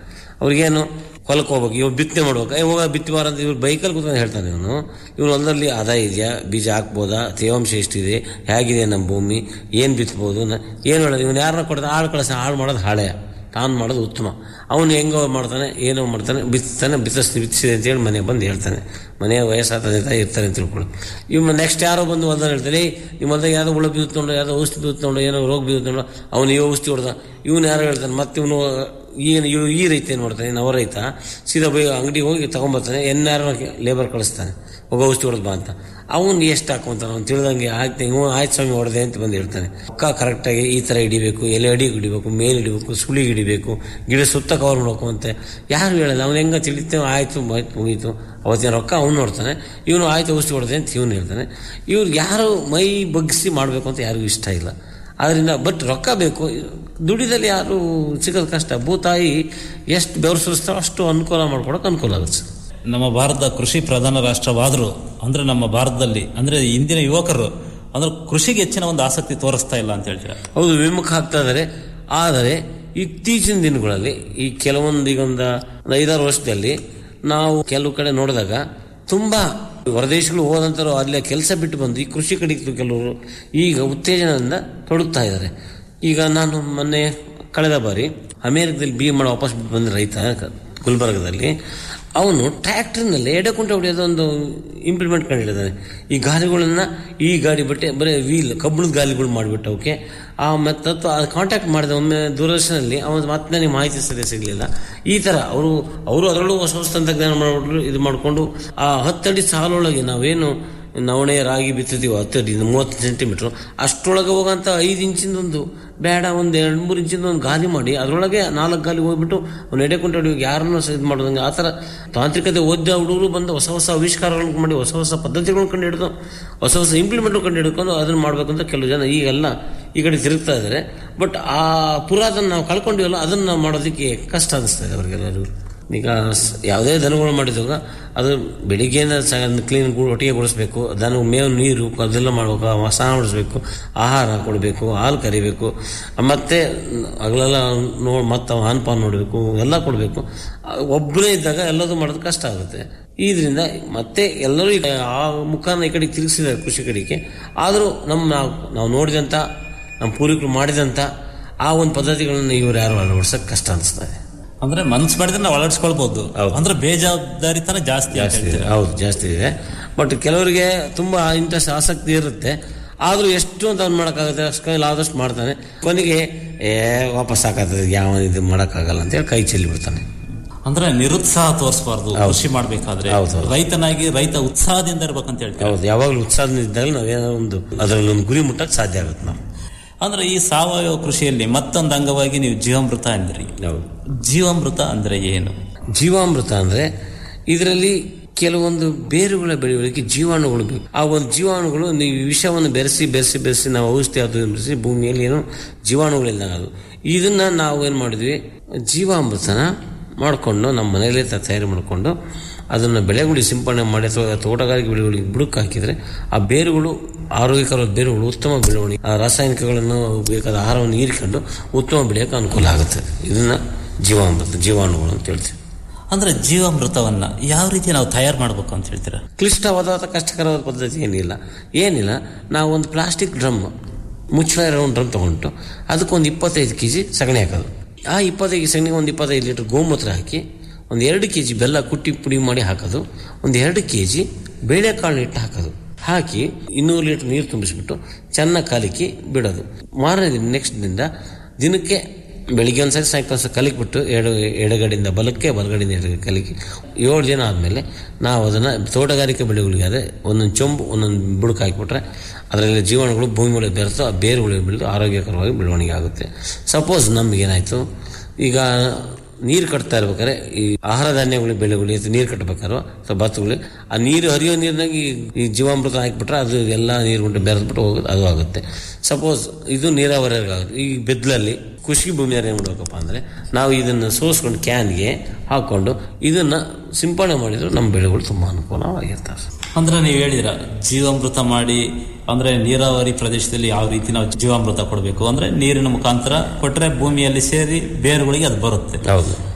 ಅವ್ರಿಗೇನು ಹೊಲಕ್ಕೆ ಹೋಗ್ಬೇಕು ಇವಾಗ ಬಿತ್ತನೆ ಮಾಡ್ಬೇಕು ಇವಾಗ ಬಿತ್ತಬಾರ ಅಂತ ಇವ್ರು ಬೈಕಲ್ಲಿ ಕೂತ್ಕೊಂಡು ಹೇಳ್ತಾನೆ ಇವನು ಇವ್ರು ಹೊಲದಲ್ಲಿ ಆದಾಯ ಇದೆಯಾ ಬೀಜ ಹಾಕ್ಬೋದಾ ತೇವಾಂಶ ಎಷ್ಟಿದೆ ಹೇಗಿದೆ ನಮ್ಮ ಭೂಮಿ ಏನು ಬಿತ್ತಬೋದು ಏನು ಹೇಳೋದು ಇವನು ಯಾರನ್ನ ಕೊಡ್ತಾನೆ ಹಾಳು ಕಳಿಸ ಹಾಳು ಮಾಡೋದು ಹಾಳೆಯ ತಾನು ಮಾಡೋದು ಉತ್ತಮ ಅವನು ಹೆಂಗೋ ಮಾಡ್ತಾನೆ ಏನೋ ಮಾಡ್ತಾನೆ ಬಿತ್ತಾನೆ ಬಿತ್ತಿಸ್ ಬಿತ್ತಿಸಿದೆ ಅಂತೇಳಿ ಮನೆಗೆ ಬಂದು ಹೇಳ್ತಾನೆ ಮನೆಯ ವಯಸ್ಸಾದ ತಂದೆ ತಾಯಿ ಇರ್ತಾರೆ ಅಂತ ತಿಳ್ಕೊಳ್ಳಿ ಇವ್ ನೆಕ್ಸ್ಟ್ ಯಾರೋ ಬಂದು ಹೊಲ್ದಲ್ಲಿ ಹೇಳ್ತಾರೆ "ಏಯ್, ನಿಮ್ಮ ಹೊಲ್ದಾಗ ಯಾವ್ದೋ ಹುಳ ಬಿದ್ದುಕೊಂಡು ಯಾವ್ದೋ ಔಷಧಿ ಬಿದ್ದುಕೊಂಡು ಏನೋ ರೋಗ ಬಿದ್ದುಕೊಂಡು ಅವನು ಈ ಔಷಧಿ ಹೊಡೆದ ಇವನು ಯಾರೋ ಹೇಳ್ತಾನೆ ಮತ್ತೆ ಇವನು ಏನು ಇವ್ ಈ ರೈತ ಏನು ಮಾಡ್ತಾನೆ ನವ ರೈತ ಸೀದಾ ಬೈ ಅಂಗಡಿಗೆ ಹೋಗಿ ತಗೊಂಬರ್ತಾನೆ ಎನ್ನಾರು ಲೇಬರ್ ಕಳಿಸ್ತಾನೆ ಹೋಗ ಔಷಧಿ ಹೊಡೆದ್ ಬಾ ಅಂತ ಅವ್ನು ಎಷ್ಟು ಹಾಕೊಂತಾನೆ ಅವ್ನು ತಿಳಿದಂಗೆ ಆಯ್ತು ಇವ್ ಆಯ್ತು ಸ್ವಾಮಿ ಹೊಡೆದೆ ಅಂತ ಬಂದು ಹೇಳ್ತಾನೆ ಪಕ್ಕ ಕರೆಕ್ಟಾಗಿ ಈ ಥರ ಹಿಡಿಬೇಕು ಎಲೆ ಅಡಿಗೆ ಹಿಡಿಬೇಕು ಮೇಲೆ ಹಿಡಿಬೇಕು ಸುಳಿಗೆ ಹಿಡಿಬೇಕು ಗಿಡ ಸುತ್ತ ಕವರ್ ಮಾಡ್ಬೇಕು ಅಂತೆ ಯಾರು ಹೇಳಲ್ಲ ಅವ್ನು ಹೆಂಗ ತಿಳಿತೇವೆ ಆಯ್ತು ಆಯ್ತು ಮುಗೀತು ಅವತ್ತಿನ ರೊಕ್ಕ ಅವ್ನು ನೋಡ್ತಾನೆ ಇವನು ಆಯ್ತು ಔಷಧಿ ಹೊಡೆದೆ ಅಂತ ಇವನು ಹೇಳ್ತಾನೆ ಇವ್ರು ಯಾರು ಮೈ ಬಗ್ಗಿಸಿ ಮಾಡಬೇಕು ಅಂತ ಯಾರಿಗೂ ಇಷ್ಟ ಇಲ್ಲ ಅದರಿಂದ ಬಟ್ ರೊಕ್ಕ ಬೇಕು ದುಡಿದಲ್ಲಿ ಯಾರು ಸಿಗೋದು ಕಷ್ಟ ಭೂತಾಯಿ ಎಷ್ಟು ಬೆವರು ಸುರಿಸ್ತಾರೋ ಅಷ್ಟು ಅನುಕೂಲ ಮಾಡ್ಕೊಡೋಕೆ ಅನುಕೂಲ ಆಗುತ್ತೆ ಸರ್ ನಮ್ಮ ಭಾರತ ಕೃಷಿ ಪ್ರಧಾನ ರಾಷ್ಟ್ರವಾದರೂ ಅಂದ್ರೆ ನಮ್ಮ ಭಾರತದಲ್ಲಿ ಅಂದ್ರೆ ಇಂದಿನ ಯುವಕರು ಅಂದ್ರೆ ಕೃಷಿಗೆ ಹೆಚ್ಚಿನ ಒಂದು ಆಸಕ್ತಿ ತೋರಿಸ್ತಾ ಇಲ್ಲ ಅಂತ ಹೇಳ್ತೀರಾ ಹೌದು ವಿಮುಖ ಆಗ್ತಾ ಇದ್ದಾರೆ ಆದರೆ ಇತ್ತೀಚಿನ ದಿನಗಳಲ್ಲಿ ಈ ಕೆಲವೊಂದು ಈಗ ಒಂದು ಒಂದು ಐದಾರು ವರ್ಷದಲ್ಲಿ ನಾವು ಕೆಲವು ಕಡೆ ನೋಡಿದಾಗ ತುಂಬಾ ಹೊರದೇಶಗಳು ಹೋದಂತರು ಅಲ್ಲೇ ಕೆಲಸ ಬಿಟ್ಟು ಬಂದು ಈ ಕೃಷಿ ಕಡೆಗೆ ಕೆಲವರು ಈಗ ಉತ್ತೇಜನದಿಂದ ತೊಡಗ್ತಾ ಇದ್ದಾರೆ ಈಗ ನಾನು ಮೊನ್ನೆ ಕಳೆದ ಬಾರಿ ಅಮೆರಿಕದಲ್ಲಿ ಬಿ ಮಾಡಿ ವಾಪಸ್ ಬಿಟ್ಟು ಬಂದ ರೈತ ಗುಲ್ಬರ್ಗದಲ್ಲಿ ಅವನು ಟ್ರ್ಯಾಕ್ಟರ್ನಲ್ಲಿ ಎಡೆಕುಂಟೆ ಹೊಡೆಯೋದು ಒಂದು ಇಂಪ್ಲಿಮೆಂಟ್ ಕಂಡಿದ್ದಾನೆ ಈ ಗಾಲಿಗಳನ್ನ ಈ ಗಾಡಿ ಬಿಟ್ಟೆ ಬರೀ ವೀಲ್ ಕಬ್ಬಣದ ಗಾಲಿಗಳು ಮಾಡಿಬಿಟ್ಟು ಅವಕ್ಕೆ ಆ ಮತ್ತೆ ಅದು ಕಾಂಟ್ಯಾಕ್ಟ್ ಮಾಡಿದೆ ಒಮ್ಮೆ ದೂರದರ್ಶನಲ್ಲಿ ಅವನು ಮತ್ತೆ ನನಗೆ ಮಾಹಿತಿ ಸರಿಯಾಗಿ ಸಿಗಲಿಲ್ಲ ಈ ಥರ ಅವರು ಅವರು ಅದರಲ್ಲೂ ಹೊಸ ಹೊಸ ತಂತ್ರಜ್ಞಾನ ಮಾಡಿಬಿಟ್ರು ಇದು ಮಾಡಿಕೊಂಡು ಆ ಹತ್ತಡಿ ಸಾಲೊಳಗೆ ನಾವೇನು ನವಣೆ ರಾಗಿ ಬಿತ್ತಿದೀವಿ ಹತ್ತಡಿ ಮೂವತ್ತು ಸೆಂಟಿಮೀಟ್ರ್ ಅಷ್ಟರೊಳಗೆ ಹೋಗಂತ ಐದು ಇಂಚಿಂದ ಒಂದು ಬೇಡ ಒಂದು ಎರಡು ಮೂರು ಇಂಚಿಂದ ಒಂದು ಗಾಲಿ ಮಾಡಿ ಅದರೊಳಗೆ ನಾಲ್ಕು ಗಾಲಿ ಹೋಗ್ಬಿಟ್ಟು ಅವ್ನು ಎಡೆಕೊಂಡು ಹೊಡಿಯೋಕೆ ಯಾರನ್ನೂ ಸಹ ಇದು ಮಾಡೋದಂಗೆ ಆ ಥರ ತಾಂತ್ರಿಕತೆ ಓದಿದ ಹುಡುಗರು ಬಂದು ಹೊಸ ಹೊಸ ಆವಿಷ್ಕಾರಗಳನ್ನು ಮಾಡಿ ಹೊಸ ಹೊಸ ಪದ್ಧತಿಗಳನ್ನು ಕಂಡು ಹಿಡಿದು ಹೊಸ ಹೊಸ ಇಂಪ್ಲಿಮೆಂಟ್ ಕಂಡು ಹಿಡ್ಕೊಂಡು ಅದನ್ನು ಮಾಡಬೇಕು ಅಂತ ಕೆಲವು ಜನ ಈಗೆಲ್ಲ ಈ ಕಡೆ ತಿರುಗ್ತಾ ಇದ್ದಾರೆ ಬಟ್ ಆ ಪುರಾತನ ನಾವು ಕಳ್ಕೊಂಡಿವಲ್ಲ ಅದನ್ನು ನಾವು ಮಾಡೋದಕ್ಕೆ ಕಷ್ಟ ಅನಿಸ್ತಾ ಇದೆ ಅವರಿಗೆಲ್ಲರಿಗೂ ಈಗ ಸ್- ಯಾವುದೇ ದನಗಳು ಮಾಡಿದಾಗ ಅದು ಬೆಳಿಗ್ಗೆಯಿಂದ ಕ್ಲೀನ್ ಒಟ್ಟಿಗೆ ಗೊಳಿಸ್ಬೇಕು ದನ ಮೇವು ನೀರು ಅದೆಲ್ಲ ಮಾಡಬೇಕು ಅವ ಸ್ನಾನ ಮಾಡಿಸ್ಬೇಕು ಆಹಾರ ಕೊಡಬೇಕು ಹಾಲು ಕರಿಬೇಕು ಮತ್ತೆ ಹಗಲೆಲ್ಲ ನೋಡಿ ಮತ್ತೆ ಹಾನ್ ಪಾನ್ ನೋಡಬೇಕು ಎಲ್ಲ ಕೊಡಬೇಕು ಒಬ್ಬನೇ ಇದ್ದಾಗ ಎಲ್ಲದೂ ಮಾಡೋದು ಕಷ್ಟ ಆಗುತ್ತೆ ಇದರಿಂದ ಮತ್ತೆ ಎಲ್ಲರೂ ಈಗ ಆ ಮುಖಾನ ಈ ಕಡೆ ತಿರುಗಿಸಿದ್ದಾರೆ ಕೃಷಿ ಕಡೆಗೆ ಆದರೂ ನಮ್ಮ ನಾವು ನಾವು ನೋಡಿದಂಥ ನಮ್ಮ ಪೂರ್ವಿಕರು ಮಾಡಿದಂಥ ಆ ಒಂದು ಪದ್ಧತಿಗಳನ್ನು ಇವರು ಯಾರು ಅಳವಡಿಸೋಕೆ ಕಷ್ಟ ಅನಿಸ್ತಾ ಇದೆ ಅಂದ್ರೆ ಮನ್ಸು ಮಾಡಿದ್ರೆ ನಾವು ಅಳವಡಿಸ್ಕೊಳ್ಬಹುದು ಅಂದ್ರೆ ಬೇಜವಾಬ್ದಾರಿತನ ಜಾಸ್ತಿ ಅಂತ ಜಾಸ್ತಿ ಇದೆ ಹೇಳ್ತೀರಾ. ಹೌದು ಜಾಸ್ತಿ ಇದೆ ಬಟ್ ಕೆಲವರಿಗೆ ತುಂಬಾ ಇಂಟ್ರೆಸ್ಟ್ ಆಸಕ್ತಿ ಇರುತ್ತೆ ಆದ್ರೂ ಎಷ್ಟು ಅಂತ ಅವ್ನು ಮಾಡೋಕ್ಕಾಗುತ್ತೆ ಅಷ್ಟು ಕೈಲಿ ಆದಷ್ಟು ಮಾಡ್ತಾನೆ ಕೊನೆಗೆ ಏ ವಾಪಸ್ ಹಾಕತ್ತದೆ ಯಾವ ಇದು ಮಾಡೋಕ್ಕಾಗಲ್ಲ ಅಂತೇಳಿ ಕೈ ಚೆಲ್ಲಿ ಬಿಡ್ತಾನೆ ಅಂದ್ರೆ ನಿರುತ್ಸಾಹ ತೋರಿಸಬಾರ್ದು ಕೃಷಿ ಮಾಡ್ಬೇಕಾದ್ರೆ ರೈತನಾಗಿ ರೈತ ಉತ್ಸಾಹದಿಂದ ಇರ್ಬೇಕಂತ ಹೇಳ್ತಾರೆ ಹೌದು ಯಾವಾಗಲೂ ಉತ್ಸಾಹದಿಂದ ಇದ್ದಾಗ ನಾವೇನೋ ಒಂದು ಅದರಲ್ಲಿ ಒಂದು ಗುರಿ ಮುಟ್ಟಕ್ಕೆ ಸಾಧ್ಯ ಆಗುತ್ತೆ ನಾವು ಅಂದ್ರೆ ಈ ಸಾವಯವ ಕೃಷಿಯಲ್ಲಿ ಮತ್ತೊಂದು ಅಂಗವಾಗಿ ನೀವು ಜೀವಾಮೃತ ಅಂದ್ರಿ ಜೀವಾಮೃತ ಅಂದ್ರೆ ಏನು ಜೀವಾಮೃತ ಅಂದ್ರೆ ಇದರಲ್ಲಿ ಕೆಲವೊಂದು ಬೇರುಗಳ ಬೆಳೆಯುವಳಿಕೆ ಜೀವಾಣುಗಳು ಬೇಕು ಆ ಒಂದು ಜೀವಾಣುಗಳು ನೀವು ವಿಷವನ್ನು ಬೆರೆಸಿ ಬೆರೆಸಿ ಬೆರೆಸಿ ನಾವು ಔಷಧಿ ಅದು ಬೆರೆಸಿ ಭೂಮಿಯಲ್ಲಿ ಏನು ಜೀವಾಣುಗಳಿಲ್ಲ ಅದು ಇದನ್ನ ನಾವು ಏನು ಮಾಡಿದ್ವಿ ಜೀವಾಮೃತನ ಮಾಡಿಕೊಂಡು ನಮ್ಮ ಮನೆಯಲ್ಲೇ ತ- ತಯಾರು ಮಾಡಿಕೊಂಡು ಅದನ್ನು ಬೆಳೆಗಳಿಗೆ ಸಿಂಪಡಣೆ ಮಾಡಿ ಅಥವಾ ತೋಟಗಾರಿಕೆ ಬೆಳೆಗಳಿಗೆ ಬುಡಕ್ಕೆ ಹಾಕಿದರೆ ಆ ಬೇರುಗಳು ಆರೋಗ್ಯಕರವಾದ ಬೇರುಗಳು ಉತ್ತಮ ಬೆಳವಣಿಗೆ ಆ ರಾಸಾಯನಿಕಗಳನ್ನು ಬೇಕಾದ ಆಹಾರವನ್ನು ಹೀರಿಕೊಂಡು ಉತ್ತಮ ಬೆಳೆಯೋಕೆ ಅನುಕೂಲ ಆಗುತ್ತೆ ಇದನ್ನ ಜೀವಾಮೃತ ಜೀವಾಣುಗಳು ಅಂತ ಹೇಳ್ತೀವಿ ಅಂದ್ರೆ ಜೀವಾಮೃತವನ್ನ ಯಾವ ರೀತಿ ನಾವು ತಯಾರು ಮಾಡ್ಬೇಕು ಅಂತ ಹೇಳ್ತೀರಾ ಕ್ಲಿಷ್ಟವಾದ ಅಥವಾ ಕಷ್ಟಕರವಾದ ಪದ್ಧತಿ ಏನಿಲ್ಲ ಏನಿಲ್ಲ ನಾವು ಒಂದು ಪ್ಲಾಸ್ಟಿಕ್ ಡ್ರಮ್ ಮುಚ್ಚಳ ಇರೋ ಒಂದು ಡ್ರಮ್ ತಗೊಂಡು ಅದಕ್ಕೊಂದು ಇಪ್ಪತ್ತೈದು ಕೆ ಜಿ ಸಗಣಿ ಹಾಕೋದು ಆ ಇಪ್ಪತ್ತೈದು ಸಗಣಿಗೆ ಒಂದು ಇಪ್ಪತ್ತೈದು ಲೀಟರ್ ಗೋಮೂತ್ರ ಹಾಕಿ ಒಂದು ಎರಡು ಕೆ ಜಿ ಬೆಲ್ಲ ಕುಟ್ಟಿ ಪುಡಿ ಮಾಡಿ ಹಾಕೋದು ಒಂದು ಎರಡು ಕೆ ಜಿ ಬೇಳೆಕಾಳು ಹಿಟ್ಟು ಹಾಕೋದು ಹಾಕಿ ಇನ್ನೂರು ಲೀಟರ್ ನೀರು ತುಂಬಿಸ್ಬಿಟ್ಟು ಚೆನ್ನಾಗಿ ಕಲಕಿ ಬಿಡೋದು ಮಾರನೇ ದಿನ ನೆಕ್ಸ್ಟ್ ದಿನದಿಂದ ದಿನಕ್ಕೆ ಬೆಳಿಗ್ಗೆ ಒಂದ್ಸರಿ ಸಾಯಂಕಾಲ ಒಂದ್ಸರಿ ಕಲಿಕ್ಬಿಟ್ಟು ಎಡ ಎಡಗಡೆಯಿಂದ ಬಲಕ್ಕೆ ಬಲಗಡೆಯಿಂದ ಎಡಗಡೆ ಕಲಿಕಿ ಏಳು ದಿನ ಆದಮೇಲೆ ನಾವು ಅದನ್ನು ತೋಟಗಾರಿಕೆ ಬೆಳೆಗಳಿಗೆ ಆದರೆ ಒಂದೊಂದು ಚೊಂಬು ಒಂದೊಂದು ಬುಡಕ್ಕೆ ಹಾಕಿಬಿಟ್ರೆ ಅದರಲ್ಲಿ ಜೀವಾಣುಗಳು ಭೂಮಿ ಒಳಗೆ ಬೆರೆತು ಆ ಬೇರುಗಳಿಗೆ ಬೆಳೆದು ಆರೋಗ್ಯಕರವಾಗಿ ಬೆಳವಣಿಗೆ ಆಗುತ್ತೆ ಸಪೋಸ್ ನಮಗೇನಾಯಿತು ಈಗ ನೀರು ಕಟ್ತಾ ಇರ್ಬೇಕಾದ್ರೆ ಈ ಆಹಾರ ಧಾನ್ಯಗಳು ಬೆಳೆಗಳು ಅಥವಾ ನೀರು ಕಟ್ಟಬೇಕಾದ್ರೆ ಅಥವಾ ಭತ್ತಗಳು ಆ ನೀರು ಹರಿಯೋ ನೀರಿನಾಗ ಈ- ಈ ಜೀವಾಮೃತ ಹಾಕಿಬಿಟ್ರೆ ಅದು ಎಲ್ಲ ನೀರು ಉಂಟು ಬೆರೆದ್ಬಿಟ್ಟು ಹೋಗೋದು ಅದು ಆಗುತ್ತೆ ಸಪೋಸ್ ಇದು ನೀರಾವರಿ ಆಗುತ್ತೆ ಈ ಬೆದ್ಲಲ್ಲಿ ಕೃಷಿ ಭೂಮಿಯಾರು ಏನು ಮಾಡ್ಬೇಕಪ್ಪ ಅಂದರೆ ನಾವು ಇದನ್ನು ಸೋಸ್ಕೊಂಡು ಕ್ಯಾನ್ಗೆ ಹಾಕ್ಕೊಂಡು ಇದನ್ನು ಸಿಂಪಡಣೆ ಮಾಡಿದ್ರೆ ನಮ್ಮ ಬೆಳೆಗಳು ತುಂಬ ಅನುಕೂಲವಾಗಿರ್ತವೆ ಅಂದ್ರೆ ನೀವು ಹೇಳಿದ್ರ ಜೀವಾಮೃತ ಮಾಡಿ ಅಂದ್ರೆ ನೀರಾವರಿ ಪ್ರದೇಶದಲ್ಲಿ ಯಾವ ರೀತಿ ನಾವು ಜೀವಾಮೃತ ಕೊಡಬೇಕು ಅಂದ್ರೆ ನೀರಿನ ಮುಖಾಂತರ ಕೊಟ್ರೆ ಭೂಮಿಯಲ್ಲಿ ಸೇರಿ ಬೇರುಗಳಿಗೆ ಅದು ಬರುತ್ತೆ ಹೌದು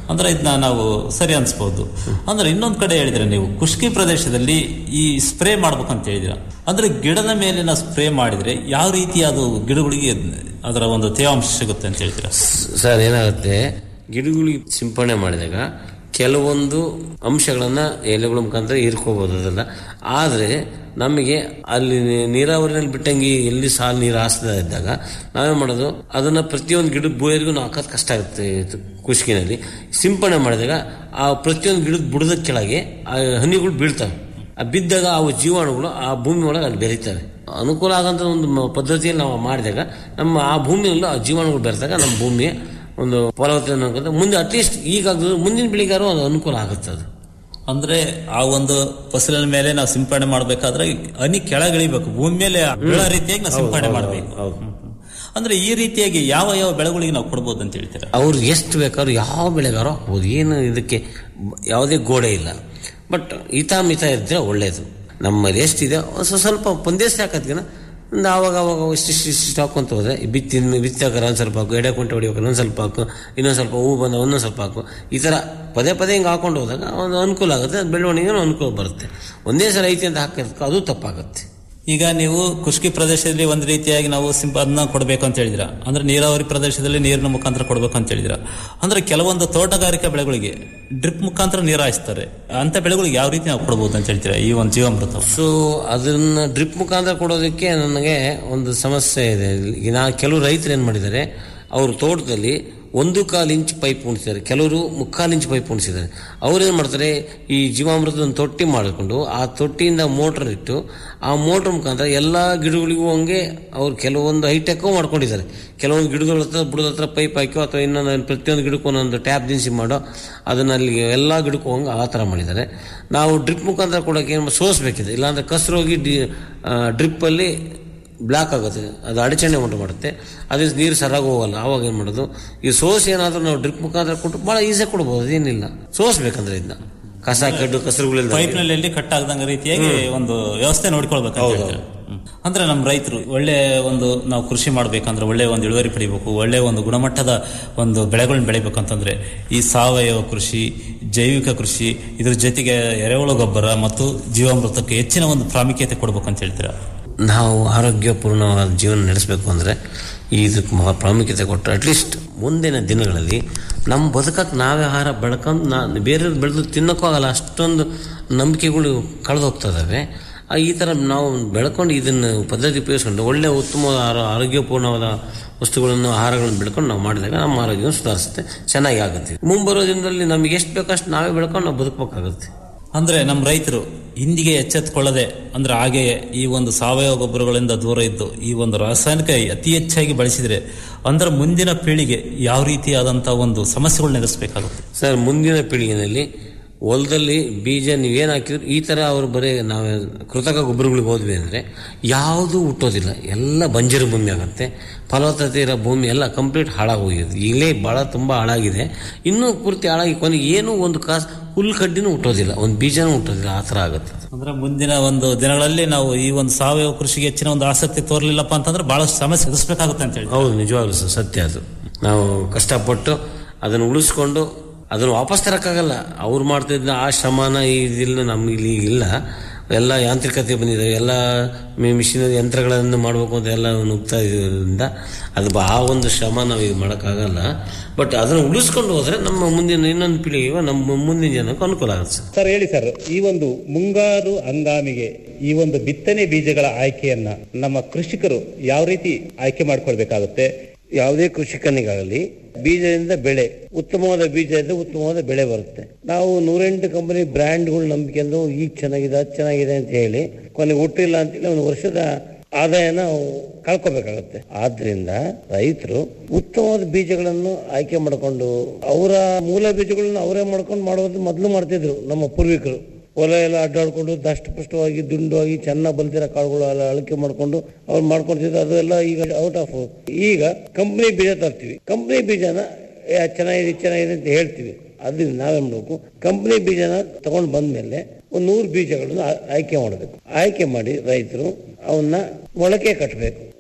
ಅಂದ್ರೆ ಇದನ್ನ ನಾವು ಸರಿ ಅನ್ಸ್ಬೋದು ಅಂದ್ರೆ ಇನ್ನೊಂದ್ ಕಡೆ ಹೇಳಿದ್ರೆ ನೀವು ಖುಷ್ಕಿ ಪ್ರದೇಶದಲ್ಲಿ ಈ ಸ್ಪ್ರೇ ಮಾಡ್ಬೇಕಂತ ಹೇಳಿದಿರ ಅಂದ್ರೆ ಗಿಡದ ಮೇಲೆ ನಾವು ಸ್ಪ್ರೇ ಮಾಡಿದ್ರೆ ಯಾವ ರೀತಿ ಅದು ಗಿಡಗಳಿಗೆ ಅದರ ಒಂದು ತೇವಾಂಶ ಸಿಗುತ್ತೆ ಅಂತ ಹೇಳ್ತೀರಾ ಸರ್ ಏನಾಗುತ್ತೆ ಗಿಡಗಳಿಗೆ ಸಿಂಪಡಣೆ ಮಾಡಿದಾಗ ಕೆಲವೊಂದು ಅಂಶಗಳನ್ನ ಎಲೆಗಳ ಮುಖಾಂತರ ಹೀರ್ಕೋಬಹುದು ಅದೆಲ್ಲ ಆದರೆ ನಮಗೆ ಅಲ್ಲಿ ನೀರಾವರಿನಲ್ಲಿ ಬಿಟ್ಟಂಗೆ ಎಲ್ಲಿ ಸಾಲು ನೀರು ಹಾಸ್ತಾ ಇದ್ದಾಗ ನಾವೇನ್ ಮಾಡೋದು ಅದನ್ನ ಪ್ರತಿಯೊಂದು ಗಿಡದ ಬೋಯರಿಗೂ ನಾವು ಹಾಕೋದು ಕಷ್ಟ ಆಗುತ್ತೆ ಇದು ಖುಷ್ಕಿನಲ್ಲಿ ಸಿಂಪಡಣೆ ಮಾಡಿದಾಗ ಆ ಪ್ರತಿಯೊಂದು ಗಿಡದ ಬುಡದ ಕೆಳಗೆ ಆ ಹನಿಗಳು ಬೀಳ್ತವೆ ಆ ಬಿದ್ದಾಗ ಅವು ಜೀವಾಣುಗಳು ಆ ಭೂಮಿ ಒಳಗೆ ಅಲ್ಲಿ ಬೆರೀತವೆ ಅನುಕೂಲ ಆಗಂತ ಒಂದು ಮ- ಪದ್ಧತಿಯಲ್ಲಿ ನಾವು ಮಾಡಿದಾಗ ನಮ್ಮ ಆ ಭೂಮಿಯಲ್ಲಿ ಆ ಜೀವಾಣುಗಳು ಬೆರೆದಾಗ ನಮ್ಮ ಭೂಮಿ ಒಂದು ಫಲವತ್ತತೆ ಅನ್ನೋದು ಮುಂದೆ ಅಟ್ಲೀಸ್ಟ್ ಈಗ ಮುಂದಿನ ಬೆಳಿಗಾರು ಅದು ಅನುಕೂಲ ಆಗುತ್ತೆ ಅದು ಅಂದ್ರೆ ಆ ಒಂದು ಫಸಲಿನ ಮೇಲೆ ನಾವು ಸಿಂಪಡಣೆ ಮಾಡ್ಬೇಕಾದ್ರೆ ಹನಿ ಕೆಳಗಿಳಿಬೇಕು ಭೂಮಿ ಮೇಲೆ ಬೀಳೋ ರೀತಿಯಾಗಿ ನಾವು ಸಿಂಪಡಣೆ ಮಾಡಬೇಕು ಅಂದ್ರೆ ಈ ರೀತಿಯಾಗಿ ಯಾವ ಯಾವ ಬೆಳೆಗಳಿಗೆ ನಾವು ಕೊಡ್ಬೋದು ಅಂತ ಹೇಳ್ತೀರಾ ಅವ್ರು ಎಷ್ಟು ಬೇಕಾದ್ರೂ ಯಾವ ಬೆಳೆಗಾರೋ ಆಗ್ಬೋದು ಏನು ಇದಕ್ಕೆ ಬ- ಯಾವುದೇ ಗೋಡೆ ಇಲ್ಲ ಬಟ್ ಹಿತ ಮಿತ ಇದ್ರೆ ಒಳ್ಳೇದು ನಮ್ಮಲ್ಲಿ ಎಷ್ಟಿದೆ ಒಂದ್ ಸ್ವಲ್ಪ ಒಂದೇ ಸಾಕತ್ಗಿನ ಒಂದು ಆವಾಗ ಆವಾಗ ಇಷ್ಟಿಷ್ಟು ಇಷ್ಟಿಷ್ಟು ಹಾಕೊಂತ ಹೋದ್ರೆ ಬಿತ್ತಿ ಬಿತ್ತಾಕರ ಒಂದು ಸ್ವಲ್ಪ ಹಾಕು ಎಡೆ ಕುಂಟೆ ಹೊಡಿಬೇಕಾರೆ ಒಂದು ಸ್ವಲ್ಪ ಹಾಕು ಇನ್ನೊಂದು ಸ್ವಲ್ಪ ಹೂ ಬಂದ ಒಂದೊಂದು ಸ್ವಲ್ಪ ಹಾಕು ಈ ಥರ ಪದೇ ಪದೇ ಹಿಂಗೆ ಹಾಕೊಂಡು ಹೋದಾಗ ಒಂದು ಅನುಕೂಲ ಆಗುತ್ತೆ ಬೆಳವಣಿಗೆನೂ ಅನುಕೂಲ ಬರುತ್ತೆ ಒಂದೇ ಸಲ ಐತಿ ಅಂತ ಹಾಕಿದ್ರೆ ಅದು ತಪ್ಪಾಗುತ್ತೆ ಈಗ ನೀವು ಖುಷ್ಕಿ ಪ್ರದೇಶದಲ್ಲಿ ಒಂದ್ ರೀತಿಯಾಗಿ ನಾವು ಸಿಂಪ ಅದನ್ನ ಕೊಡಬೇಕು ಅಂತ ಹೇಳಿದ್ರ ಅಂದ್ರೆ ನೀರಾವರಿ ಪ್ರದೇಶದಲ್ಲಿ ನೀರಿನ ಮುಖಾಂತರ ಕೊಡಬೇಕು ಅಂತ ಹೇಳಿದ್ರ ಅಂದ್ರೆ ಕೆಲವೊಂದು ತೋಟಗಾರಿಕಾ ಬೆಳೆಗಳಿಗೆ ಡ್ರಿಪ್ ಮುಖಾಂತರ ನೀರು ಹಾಯಿಸ್ತಾರೆ ಅಂತ ಬೆಳೆಗಳಿಗೆ ಯಾವ ರೀತಿ ನಾವು ಕೊಡಬಹುದು ಅಂತ ಹೇಳ್ತೀರಾ ಈ ಒಂದು ಜೀವಾಮೃತ ಸೊ ಅದನ್ನ ಡ್ರಿಪ್ ಮುಖಾಂತರ ಕೊಡೋದಕ್ಕೆ ನನಗೆ ಒಂದು ಸಮಸ್ಯೆ ಇದೆ ಈಗ ನಾ ಕೆಲವು ರೈತರು ಏನು ಮಾಡಿದ್ದಾರೆ ಅವ್ರ ತೋಟದಲ್ಲಿ ಒಂದು ಕಾಲು ಇಂಚ್ ಪೈಪ್ ಉಣಿಸಿದ್ದಾರೆ ಕೆಲವರು ಮುಕ್ಕಾಲು ಇಂಚ್ ಪೈಪ್ ಉಣಿಸಿದ್ದಾರೆ ಅವ್ರೇನು ಮಾಡ್ತಾರೆ ಈ ಜೀವಾಮೃತದ ಒಂದು ತೊಟ್ಟಿ ಮಾಡಿಕೊಂಡು ಆ ತೊಟ್ಟಿಯಿಂದ ಮೋಟರ್ ಇಟ್ಟು ಆ ಮೋಟರ್ ಮುಖಾಂತರ ಎಲ್ಲ ಗಿಡಗಳಿಗೂ ಹಂಗೆ ಅವ್ರು ಕೆಲವೊಂದು ಹೈಟೆಕ್ಕೂ ಮಾಡ್ಕೊಂಡಿದ್ದಾರೆ ಕೆಲವೊಂದು ಗಿಡಗಳ ಹತ್ರ ಬುಡದ ಹತ್ರ ಪೈಪ್ ಹಾಕೋ ಅಥವಾ ಇನ್ನೊಂದು ಪ್ರತಿಯೊಂದು ಗಿಡಕ್ಕೂ ಒಂದೊಂದು ಟ್ಯಾಪ್ ದಿನಸಿ ಮಾಡೋ ಅದನ್ನ ಅಲ್ಲಿ ಎಲ್ಲ ಗಿಡಕ್ಕೂ ಹಂಗೆ ಆ ಥರ ಮಾಡಿದ್ದಾರೆ ನಾವು ಡ್ರಿಪ್ ಮುಖಾಂತರ ಕೊಡೋಕೆ ಏನು ಸೋಸ್ಬೇಕಿದೆ ಇಲ್ಲಾಂದ್ರೆ ಕಸರೋಗಿ ಡಿ ಡ್ರಿಪ್ಪಲ್ಲಿ ಬ್ಲಾಕ್ ಆಗುತ್ತೆ ಅದು ಅಡಚಣೆ ಉಂಟು ಮಾಡುತ್ತೆ ಅದ್ರ ನೀರು ಸರಾಗಿ ಹೋಗಲ್ಲ ಆವಾಗ ಏನು ಮಾಡೋದು ಈ ಸೋಸ್ ಏನಾದರೂ ನಾವು ಡ್ರಿಪ್ ಮುಖಾಂತರ ಕೊಟ್ಟು ಭಾಳ ಈಸಿಯಾಗಿ ಕೊಡ್ಬೋದು ಅದೇನಿಲ್ಲ ಸೋಸ್ಬೇಕಂದ್ರೆ ಇದನ್ನ ಕಸ ಕಡ್ಡು ಕಸರುಗಳಿಂದ ಪೈಪ್ ನಲ್ಲಿ ಎಲ್ಲಿ ಕಟ್ ಆಗದಂಗ ರೀತಿಯಾಗಿ ಒಂದು ವ್ಯವಸ್ಥೆ ನೋಡ್ಕೊಳ್ಬೇಕು ಅಂತ ಹೇಳ್ತೀರಾ? ಹ್ಮ್. ಅಂದ್ರೆ ನಮ್ಮ ರೈತರು ಒಳ್ಳೆ ಒಂದು ನಾವು ಕೃಷಿ ಮಾಡ್ಬೇಕಂದ್ರೆ ಒಳ್ಳೆ ಒಂದು ಇಳುವರಿ ಪಡಿಬೇಕು ಒಳ್ಳೆ ಒಂದು ಗುಣಮಟ್ಟದ ಒಂದು ಬೆಳೆಗಳನ್ನ ಬೆಳಿಬೇಕು ಅಂತಂದ್ರೆ ಈ ಸಾವಯವ ಕೃಷಿ ಜೈವಿಕ ಕೃಷಿ ಇದ್ರ ಜೊತೆಗೆ ಎರೆಹುಳು ಗೊಬ್ಬರ ಮತ್ತು ಜೀವಾಮೃತಕ್ಕೆ ಹೆಚ್ಚಿನ ಒಂದು ಪ್ರಾಮುಖ್ಯತೆ ಕೊಡ್ಬೇಕು ಅಂತ ಹೇಳ್ತೀರಾ ನಾವು ಆರೋಗ್ಯಪೂರ್ಣವಾದ ಜೀವನ ನಡೆಸಬೇಕು ಅಂದರೆ ಇದಕ್ಕೆ ಮಹಾ ಪ್ರಾಮುಖ್ಯತೆ ಕೊಟ್ಟು ಅಟ್ಲೀಸ್ಟ್ ಮುಂದಿನ ದಿನಗಳಲ್ಲಿ ನಮ್ಮ ಬದುಕಕ್ಕೆ ನಾವೇ ಆಹಾರ ಬೆಳ್ಕೊಂಡು ನಾ ಬೇರೆ ಬೆಳೆದು ತಿನ್ನೋಕ್ಕೂ ಆಗಲ್ಲ ಅಷ್ಟೊಂದು ನಂಬಿಕೆಗಳು ಕಳೆದು ಹೋಗ್ತದವೆ ಆ, ಈ ಥರ ನಾವು ಬೆಳ್ಕೊಂಡು ಇದನ್ನು ಪದ್ಧತಿ ಉಪಯೋಗಿಸ್ಕೊಂಡು ಒಳ್ಳೆ ಉತ್ತಮವಾದ ಆರೋ- ಆರೋಗ್ಯಪೂರ್ಣವಾದ ವಸ್ತುಗಳನ್ನು ಆಹಾರಗಳನ್ನು ಬೆಳ್ಕೊಂಡು ನಾವು ಮಾಡಿದಾಗ ನಮ್ಮ ಆರೋಗ್ಯ ಸುಧಾರಿಸುತ್ತೆ ಚೆನ್ನಾಗಿ ಆಗುತ್ತೆ ಮುಂಬರೋ ದಿನದಲ್ಲಿ ನಮಗೆ ಎಷ್ಟು ಬೇಕಷ್ಟು ನಾವೇ ಬೆಳ್ಕೊಂಡು ನಾವು ಬದುಕಬೇಕಾಗುತ್ತೆ ಅಂದ್ರೆ ನಮ್ಮ ರೈತರು ಇಂದಿಗೆ ಎಚ್ಚೆತ್ತುಕೊಳ್ಳದೆ ಅಂದ್ರೆ ಹಾಗೆಯೇ ಈ ಒಂದು ಸಾವಯವ ಗೊಬ್ಬರಗಳಿಂದ ದೂರ ಇದ್ದು ಈ ಒಂದು ರಾಸಾಯನಿಕ ಅತಿ ಹೆಚ್ಚಾಗಿ ಬಳಸಿದ್ರೆ ಅಂದ್ರೆ ಮುಂದಿನ ಪೀಳಿಗೆ ಯಾವ ರೀತಿಯಾದಂತಹ ಒಂದು ಸಮಸ್ಯೆಗಳನ್ನ ಎದುರಿಸಬೇಕಾಗುತ್ತೆ ಸರ್ ಮುಂದಿನ ಪೀಳಿಗೆಯಲ್ಲಿ ಹೊಲದಲ್ಲಿ ಬೀಜ ನೀವೇನು ಹಾಕಿದ್ರು ಈ ಥರ ಅವರು ಬರೀ ನಾವು ಕೃತಕ ಗೊಬ್ಬರಗಳಿಗೆ ಹೋದ್ವಿ ಅಂದರೆ ಯಾವುದೂ ಹುಟ್ಟೋದಿಲ್ಲ ಎಲ್ಲ ಬಂಜರು ಭೂಮಿ ಆಗುತ್ತೆ ಫಲವತ್ತತೆ ಇರೋ ಭೂಮಿ ಎಲ್ಲ ಕಂಪ್ಲೀಟ್ ಹಾಳಾಗೋಗಿದೆ ಈಗಲೇ ಭಾಳ ತುಂಬ ಹಾಳಾಗಿದೆ ಇನ್ನೂ ಪೂರ್ತಿ ಹಾಳಾಗಿ ಕೊನೆಗೆ ಏನೂ ಒಂದು ಕಾಸು ಹುಲ್ಲು ಕಡ್ಡಿನೂ ಹುಟ್ಟೋದಿಲ್ಲ ಒಂದು ಬೀಜನೂ ಹುಟ್ಟೋದಿಲ್ಲ ಆ ಥರ ಆಗುತ್ತೆ ಅಂದ್ರೆ ಮುಂದಿನ ಒಂದು ದಿನಗಳಲ್ಲಿ ನಾವು ಈ ಒಂದು ಸಾವಯವ ಕೃಷಿಗೆ ಹೆಚ್ಚಿನ ಒಂದು ಆಸಕ್ತಿ ತೋರ್ಲಿಲ್ಲಪ್ಪ ಅಂತಂದ್ರೆ ಬಹಳಷ್ಟು ಸಮಸ್ಯೆ ಎದುರಿಸಬೇಕಾಗುತ್ತೆ ಅಂತ ಹೇಳಿ ಹೌದು ನಿಜವಾಗ್ಲೂ ಸರ್ ಸತ್ಯ ಅದು ನಾವು ಕಷ್ಟಪಟ್ಟು ಅದನ್ನು ಉಳಿಸ್ಕೊಂಡು ಅದನ್ನು ವಾಪಸ್ ತರಕ್ಕಾಗಲ್ಲ ಅವ್ರು ಮಾಡ್ತಿದ್ದ ಆ ಶ್ರಮನ ಇದಿಲ್ಲ ನಮ್ಗೆ ಇಲ್ಲಿ ಇಲ್ಲ ಎಲ್ಲ ಯಾಂತ್ರಿಕತೆ ಬಂದಿದೆ ಎಲ್ಲ ಮಿಷಿನರಿ ಯಂತ್ರಗಳನ್ನು ಮಾಡಬೇಕು ಅಂತ ಎಲ್ಲ ನುಗ್ತಾ ಇರೋದ್ರಿಂದ ಅದು ಬ- ಆ ಒಂದು ಶ್ರಮ ನಾವು ಈಗ ಮಾಡೋಕ್ಕಾಗಲ್ಲ ಬಟ್ ಅದನ್ನು ಉಳಿಸ್ಕೊಂಡು ಹೋದ್ರೆ ನಮ್ಮ ಮುಂದಿನ ಇನ್ನೊಂದು ಪೀಳಿಗೆಗೆ ನಮ್ಮ ಮುಂದಿನ ಜನಕ್ಕೆ ಅನುಕೂಲ ಆಗುತ್ತೆ ಸರ್ ಸರ್ ಹೇಳಿ ಸರ್ ಈ ಒಂದು ಮುಂಗಾರು ಹಂಗಾಮಿಗೆ ಈ ಒಂದು ಬಿತ್ತನೆ ಬೀಜಗಳ ಆಯ್ಕೆಯನ್ನ ನಮ್ಮ ಕೃಷಿಕರು ಯಾವ ರೀತಿ ಆಯ್ಕೆ ಮಾಡ್ಕೊಳ್ಬೇಕಾಗುತ್ತೆ ಯಾವುದೇ ಕೃಷಿಕನಿಗಾಗಲಿ ಬೀಜದಿಂದ ಬೆಳೆ ಉತ್ತಮವಾದ ಬೀಜದಿಂದ ಉತ್ತಮವಾದ ಬೆಳೆ ಬರುತ್ತೆ ನಾವು ನೂರೆಂಟು ಕಂಪನಿ ಬ್ರ್ಯಾಂಡ್ಗಳು ನಂಬಿಕೊಂಡು ಈಗ ಚೆನ್ನಾಗಿದೆ ಅದು ಚೆನ್ನಾಗಿದೆ ಅಂತ ಹೇಳಿ ಕೊನೆಗೆ ಹುಟ್ಟಿಲ್ಲ ಅಂತೇಳಿ ಒಂದು ವರ್ಷದ ಆದಾಯನ ನಾವು ಕಳ್ಕೊಬೇಕಾಗತ್ತೆ ಆದ್ರಿಂದ ರೈತರು ಉತ್ತಮವಾದ ಬೀಜಗಳನ್ನು ಆಯ್ಕೆ ಮಾಡಿಕೊಂಡು ಅವರ ಮೂಲ ಬೀಜಗಳನ್ನ ಅವರೇ ಮಾಡ್ಕೊಂಡು ಮಾಡೋದು ಮೊದಲು ಮಾಡ್ತಿದ್ರು ನಮ್ಮ ಪೂರ್ವಿಕರು ಹೊಲ ಎಲ್ಲ ಅಡ್ಡಾಡ್ಕೊಂಡು ದಷ್ಟಪುಷ್ಟವಾಗಿ ದುಂಡಾಗಿ ಚೆನ್ನಾಗಿ ಬಲ್ತಿರೋ ಕಾಳುಗಳು ಎಲ್ಲ ಅಳಕೆ ಮಾಡ್ಕೊಂಡು ಅವ್ರು ಮಾಡ್ಕೊಳ್ತಿದ್ರು ಅದು ಎಲ್ಲ ಈಗ ಔಟ್ ಆಫ್ ಈಗ ಕಂಪ್ನಿ ಬೀಜ ತರ್ತೀವಿ ಕಂಪ್ನಿ ಬೀಜನ ಏ, ಅದ್ ಚೆನ್ನಾಗಿದೆ ಇದ್ ಚೆನ್ನಾಗಿದೆ ಅಂತ ಹೇಳ್ತೀವಿ ಅದರಿಂದ ನಾವೇನ್ ಮಾಡಬೇಕು ಕಂಪ್ನಿ ಬೀಜನ ತಗೊಂಡು ಬಂದ್ಮೇಲೆ ಒಂದು ನೂರು ಬೀಜಗಳನ್ನು ಆ- ಆಯ್ಕೆ ಮಾಡಬೇಕು ಆಯ್ಕೆ ಮಾಡಿ ರೈತರು ಅವನ್ನ ಮೊಳಕೆ ಕಟ್ಟಬೇಕು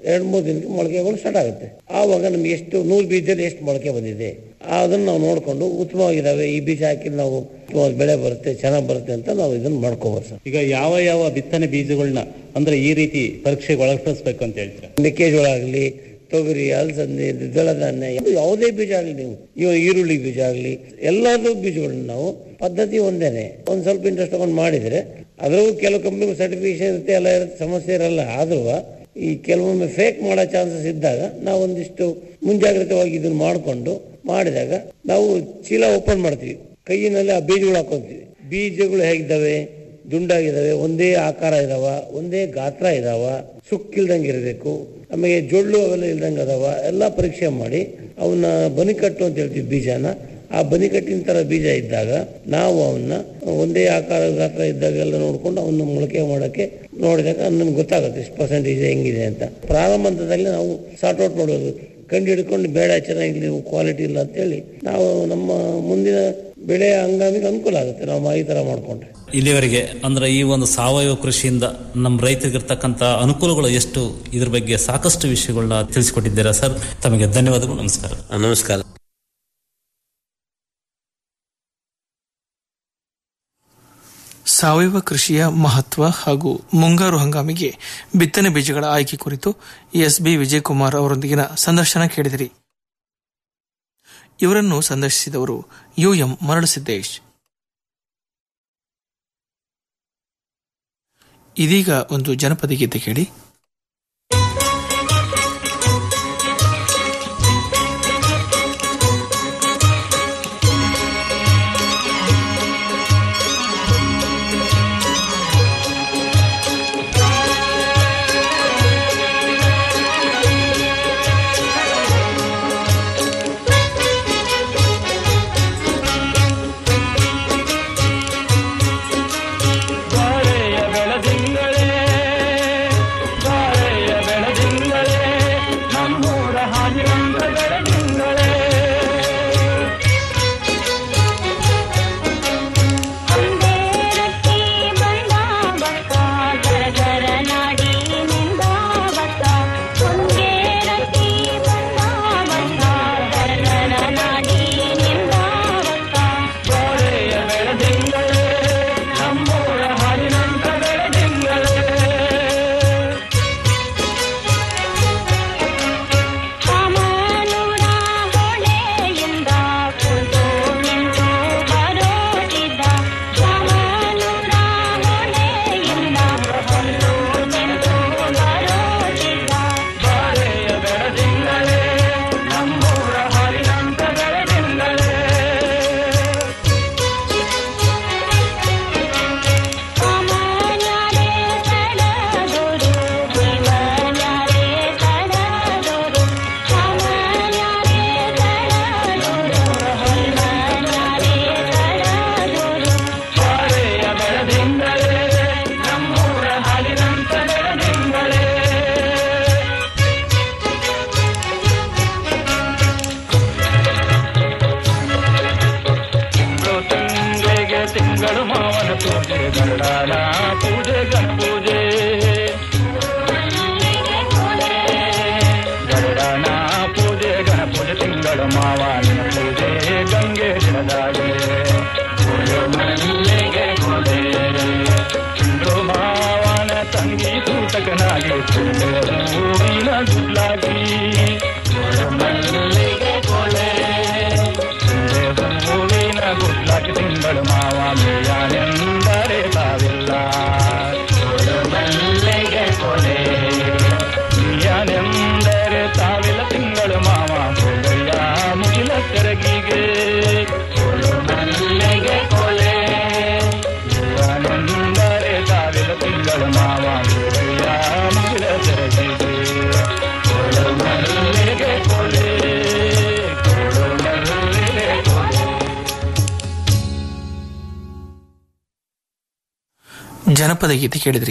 ಎರಡು ಮೂರು ದಿನಕ್ಕೆ ಮೊಳಕೆಗಳು ಸ್ಟಾರ್ಟ್ ಆಗುತ್ತೆ ಆವಾಗ ನಮ್ಗೆ ಎಷ್ಟು ನೂರು ಬೀಜದಲ್ಲಿ ಎಷ್ಟು ಮೊಳಕೆ ಬಂದಿದೆ ಅದನ್ನು ನಾವು ನೋಡಿಕೊಂಡು ಉತ್ತಮವಾಗಿದ್ದಾವೆ ಈ ಬೀಜ ಹಾಕಿ ನಾವು ಉತ್ತಮವಾದ ಬೆಳೆ ಬರುತ್ತೆ ಚೆನ್ನಾಗಿ ಬರುತ್ತೆ ಅಂತ ನಾವು ಇದನ್ನು ಮಾಡ್ಕೋಬೋದು ಸರ್ ಈಗ ಯಾವ ಯಾವ ಬಿತ್ತನೆ ಬೀಜಗಳನ್ನ ಅಂದ್ರೆ ಈ ರೀತಿ ಪರೀಕ್ಷೆಗೆ ಒಳಪಡಿಸ್ಬೇಕು ಅಂತ ಹೇಳ್ತೀರಾ ಮೆಕ್ಕೆಜೋಳ ಆಗಲಿ ತೊಗರಿ ಅಲಸಂದೆ ದ್ವಿದಳ ಧಾನ್ಯ ಇದು ಯಾವುದೇ ಬೀಜ ಆಗಲಿ ನೀವು ಇವಾಗ ಈರುಳ್ಳಿ ಬೀಜ ಆಗಲಿ ಎಲ್ಲಾದ್ರೂ ಬೀಜಗಳನ್ನ ನಾವು ಪದ್ಧತಿ ಒಂದೇನೆ ಒಂದ್ ಸ್ವಲ್ಪ ಇಂಟ್ರೆಸ್ಟ್ ತಗೊಂಡು ಮಾಡಿದ್ರೆ ಅದ್ರಲ್ಲೂ ಕೆಲವು ಕಂಪ್ನಿ ಸರ್ಟಿಫಿಕೇಶನ್ ಇರುತ್ತೆ ಎಲ್ಲ ಇರುತ್ತೆ ಸಮಸ್ಯೆ ಇರಲ್ಲ ಆದ್ರೂ ಈ ಕೆಲವೊಮ್ಮೆ ಫೇಕ್ ಮಾಡೋ ಚಾನ್ಸಸ್ ಇದ್ದಾಗ ನಾವು ಒಂದಿಷ್ಟು ಮುಂಜಾಗ್ರತವಾಗಿ ಇದನ್ನ ಮಾಡಿಕೊಂಡು ಮಾಡಿದಾಗ ನಾವು ಚೀಲ ಓಪನ್ ಮಾಡ್ತೀವಿ ಕೈಯಿನಲ್ಲಿ ಆ ಬೀಜಗಳು ಹಾಕೊಂತೀವಿ ಬೀಜಗಳು ಹೇಗಿದ್ದಾವೆ ದುಂಡಾಗಿದ್ದಾವೆ ಒಂದೇ ಆಕಾರ ಇದಾವ ಒಂದೇ ಗಾತ್ರ ಇದಾವ ಸುಕ್ಕಿಲ್ದಂಗೆ ಇರಬೇಕು ಆಮೇಲೆ ಜೊಳ್ಳು ಅವೆಲ್ಲ ಇಲ್ದಂಗೆ ಅದಾವ ಎಲ್ಲ ಪರೀಕ್ಷೆ ಮಾಡಿ ಅವನ್ನ ಬನಿಕಟ್ಟು ಅಂತ ಹೇಳ್ತೀವಿ ಬೀಜನ ಆ ಬನಿಕಟ್ಟಿನ ತರ ಬೀಜ ಇದ್ದಾಗ ನಾವು ಅವನ್ನ ಒಂದೇ ಆಕಾರ ಗಾತ್ರ ಇದ್ದಾಗೆಲ್ಲ ನೋಡ್ಕೊಂಡು ಅವನ್ನ ಮೊಳಕೆ ಮಾಡಕ್ಕೆ ನೋಡಿದಾಗ ನಮ್ಗೆ ಗೊತ್ತಾಗುತ್ತೆ ಎಷ್ಟು ಪರ್ಸೆಂಟೇಜ್ ಹೆಂಗಿದೆ ಅಂತ ಪ್ರಾರಂಭ ಹಂತದಲ್ಲಿ ನಾವು ಸಾರ್ಟ್ ಔಟ್ ಮಾಡೋದು ಕಂಡು ಹಿಡ್ಕೊಂಡು ಬೇಡ ಚೆನ್ನಾಗಿಲ್ಲ ಕ್ವಾಲಿಟಿ ಇಲ್ಲ ಅಂತೇಳಿ ನಾವು ನಮ್ಮ ಮುಂದಿನ ಬೆಳೆಯ ಹಂಗಾಮಿಗೆ ಅನುಕೂಲ ಆಗುತ್ತೆ ನಾವು ಈ ತರ ಮಾಡ್ಕೊಂಡ್ರೆ ಇಲ್ಲಿವರೆಗೆ ಅಂದ್ರೆ ಈ ಒಂದು ಸಾವಯವ ಕೃಷಿಯಿಂದ ನಮ್ಮ ರೈತರಿಗಿರ್ತಕ್ಕಂಥ ಅನುಕೂಲಗಳು ಎಷ್ಟು ಇದ್ರ ಬಗ್ಗೆ ಸಾಕಷ್ಟು ವಿಷಯಗಳನ್ನ ತಿಳಿಸಿಕೊಟ್ಟಿದ್ದೀರಾ ಸರ್ ತಮಗೆ ಧನ್ಯವಾದಗಳು ನಮಸ್ಕಾರ ನಮಸ್ಕಾರ ಸಾವಯವ ಕೃಷಿಯ ಮಹತ್ವ ಹಾಗೂ ಮುಂಗಾರು ಹಂಗಾಮಿಗೆ ಬಿತ್ತನೆ ಬೀಜಗಳ ಆಯ್ಕೆ ಕುರಿತು ಎಸ್ ಬಿ ವಿಜಯಕುಮಾರ್ ಅವರೊಂದಿಗಿನ ಸಂದರ್ಶನ ಕೇಳಿದಿರಿ ಇವರನ್ನು ಸಂದರ್ಶಿಸಿದವರು ಯುಎಂ ಮರಳಸಿದ್ದೇಶ್ ಇದೀಗ ಒಂದು ಜನಪದ ಗೀತೆ ಕೇಳಿ ಬಾಳೆಯ ಬೆಳದಿಂಗಳೇ ಬಾಳೆಯ ಬೆಳದಿಂಗಳೇ ನಮ್ಮೂರ ಹಾಜಿರಂತ ಬೆಳದಿಂಗಳೇ ಬಾಳೆಯ ಬೆಳದಿಂಗಳೇ ನಮ್ಮೂರ ಹಾಜಿರಂತ ಬೆಳದಿಂಗಳೇ ಬಾಳೆಯ ಬೆಳದಿಂಗಳೇ ನಮ್ಮೂರ ಹಾಲಿನಂತ ಬೆಳದಿಂಗಳೇ ಬಾಳೆಯ ಬೆಳದಿಂಗಳೇ ನಮ್ಮೂರ ಹಾಲಿನಂತ ಬೆಳದಿಂಗಳೇ ತಿಂಗಳು ತಿಂಗಳಿಗೆ ತಿಂಗಳು ಮಾವನ ಪೂಜೆ ಗರುಡಾನ ಪೂಜೆ ಗಣ ಪೂಜೆ ಗರುಡಾನ ಪೂಜೆ ಗಣ ಪೂಜೆ ತಿಂಗಳು ಮಾವನ ಪೂಜೆ ಗಂಗೆ ದಿನದಾಗೆ ಪೂಜೆ ಮಲ್ಲಿಗೆ ಕೊಲೆ ತಿಂಗಳು ಮಾವನ ತಂಗಿ ಸೂತಕನಾಗಿ ಹೂವಿನ ಗುಡ್ಲಾಗಿ ಮಲ್ಲಿಗೆ ಕೊಲೆ ಹೂವಿನ ಗುಡ್ಲಾಗಿ ತಿಂಗಳು ಮಾವ ಮೇಯಾನೆಂದರೆ ತಾವಿಲ್ಲ ಮಲ್ಲಿಗೆ ಕೊಲೆ ಮೇಯಾನೆಂದರೆ ತಾವಿಲ್ಲ ತಿಂಗಳು ಮಾವ ಹೋಗಯ್ಯ ಮುಗಿಲ ಸೆರಗಿಗೆ ಮಲ್ಲಿಗೆ ಕೊಲೆ ಮೇಯಾನೆಂದರೆ ತಾವಿಲ್ಲ ತಿಂಗಳು ಮಾವ ಹೋಗಯ್ಯ ಮುಗಿಲ ಸೆರಗಿಗೆ ಮಲ್ಲಿಗೆ ಕೊಲೆ ಮಲ್ಲಿಗೆ ಕೊಲೆ ಜನಪದ ಗೀತೆ ಕೇಳಿದ್ರಿ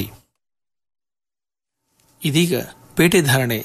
ಇದೀಗ ಪೇಟೆ ಧಾರಣೆ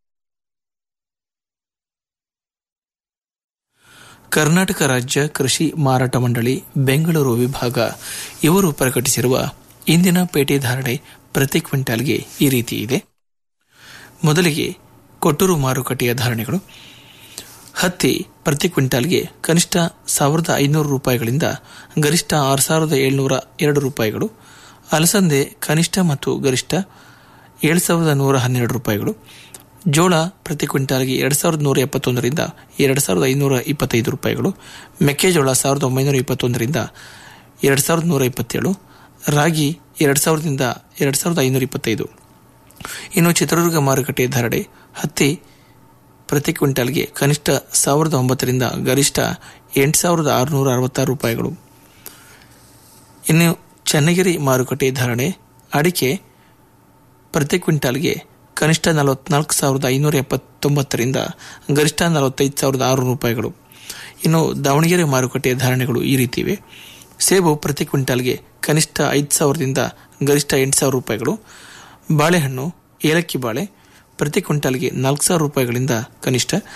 ಕರ್ನಾಟಕ ರಾಜ್ಯ ಕೃಷಿ ಮಾರಾಟ ಮಂಡಳಿ ಬೆಂಗಳೂರು ವಿಭಾಗ ಇವರು ಪ್ರಕಟಿಸಿರುವ ಇಂದಿನ ಪೇಟೆ ಧಾರಣೆ ಪ್ರತಿ ಕ್ವಿಂಟಾಲ್ಗೆ ಈ ರೀತಿ ಇದೆ ಮೊದಲಿಗೆ ಕೊಟ್ಟೂರು ಮಾರುಕಟ್ಟೆಯ ಧಾರಣೆಗಳು ಹತ್ತಿ ಪ್ರತಿ ಕ್ವಿಂಟಾಲ್ಗೆ ಕನಿಷ್ಠ ಸಾವಿರದ ಐನೂರು ರೂಪಾಯಿಗಳಿಂದ ಗರಿಷ್ಠ ಆರು ಸಾವಿರದ ಏಳ್ನೂರ ಎರಡು ರೂಪಾಯಿಗಳು ಅಲಸಂದೆ ಕನಿಷ್ಠ ಮತ್ತು ಗರಿಷ್ಠ ಏಳು ಸಾವಿರದ ನೂರ ಹನ್ನೆರಡು ರೂಪಾಯಿಗಳು ಜೋಳ ಪ್ರತಿ ಕ್ವಿಂಟಾಲ್ಗೆ ಎರಡು ಸಾವಿರದ ನೂರ ಎಪ್ಪತ್ತೊಂದರಿಂದ ಎರಡು ಸಾವಿರದ ಐನೂರ ಇಪ್ಪತ್ತೈದು ರೂಪಾಯಿಗಳು ಮೆಕ್ಕೆಜೋಳ ಸಾವಿರದ ಒಂಬೈನೂರ ಇಪ್ಪತ್ತೊಂದರಿಂದ ಎರಡು ಸಾವಿರದ ನೂರ ಇಪ್ಪತ್ತೇಳು ರಾಗಿ ಎರಡು ಸಾವಿರದಿಂದ ಎರಡು ಸಾವಿರದ ಐನೂರ ಇಪ್ಪತ್ತೈದು ಇನ್ನು ಚಿತ್ರದುರ್ಗ ಮಾರುಕಟ್ಟೆ ಧಾರಣೆ ಹತ್ತಿ ಪ್ರತಿ ಕ್ವಿಂಟಾಲ್ಗೆ ಕನಿಷ್ಠ ಸಾವಿರದ ಒಂಬತ್ತರಿಂದ ಗರಿಷ್ಠ ಎಂಟು ಸಾವಿರದ ಆರುನೂರ ಅರವತ್ತಾರು ರೂಪಾಯಿಗಳು ಇನ್ನು ಚನ್ನಗಿರಿ ಮಾರುಕಟ್ಟೆ ಧಾರಣೆ ಅಡಿಕೆ ಪ್ರತಿ ಕ್ವಿಂಟಾಲ್ಗೆ ಕನಿಷ್ಠ ನಲವತ್ನಾಲ್ಕು ಸಾವಿರದ ಐನೂರ ಎಪ್ಪತ್ತೊಂಬತ್ತರಿಂದ ಗರಿಷ್ಠ ನಲವತ್ತೈದು ಸಾವಿರದ ಆರು ರೂಪಾಯಿಗಳು ಇನ್ನು ದಾವಣಗೆರೆ ಮಾರುಕಟ್ಟೆಯ ಧಾರಣೆಗಳು ಈ ರೀತಿ ಇವೆ ಸೇಬು ಪ್ರತಿ ಕ್ವಿಂಟಾಲ್ಗೆ ಕನಿಷ್ಠ ಐದು ಸಾವಿರದಿಂದ ಗರಿಷ್ಠ ಎಂಟು ಸಾವಿರ ರೂಪಾಯಿಗಳು ಬಾಳೆಹಣ್ಣು ಏಲಕ್ಕಿ ಬಾಳೆ ಪ್ರತಿ ಕ್ವಿಂಟಾಲ್ಗೆ ನಾಲ್ಕು ಸಾವಿರ ರೂಪಾಯಿಗಳಿಂದ ಕನಿಷ್ಠ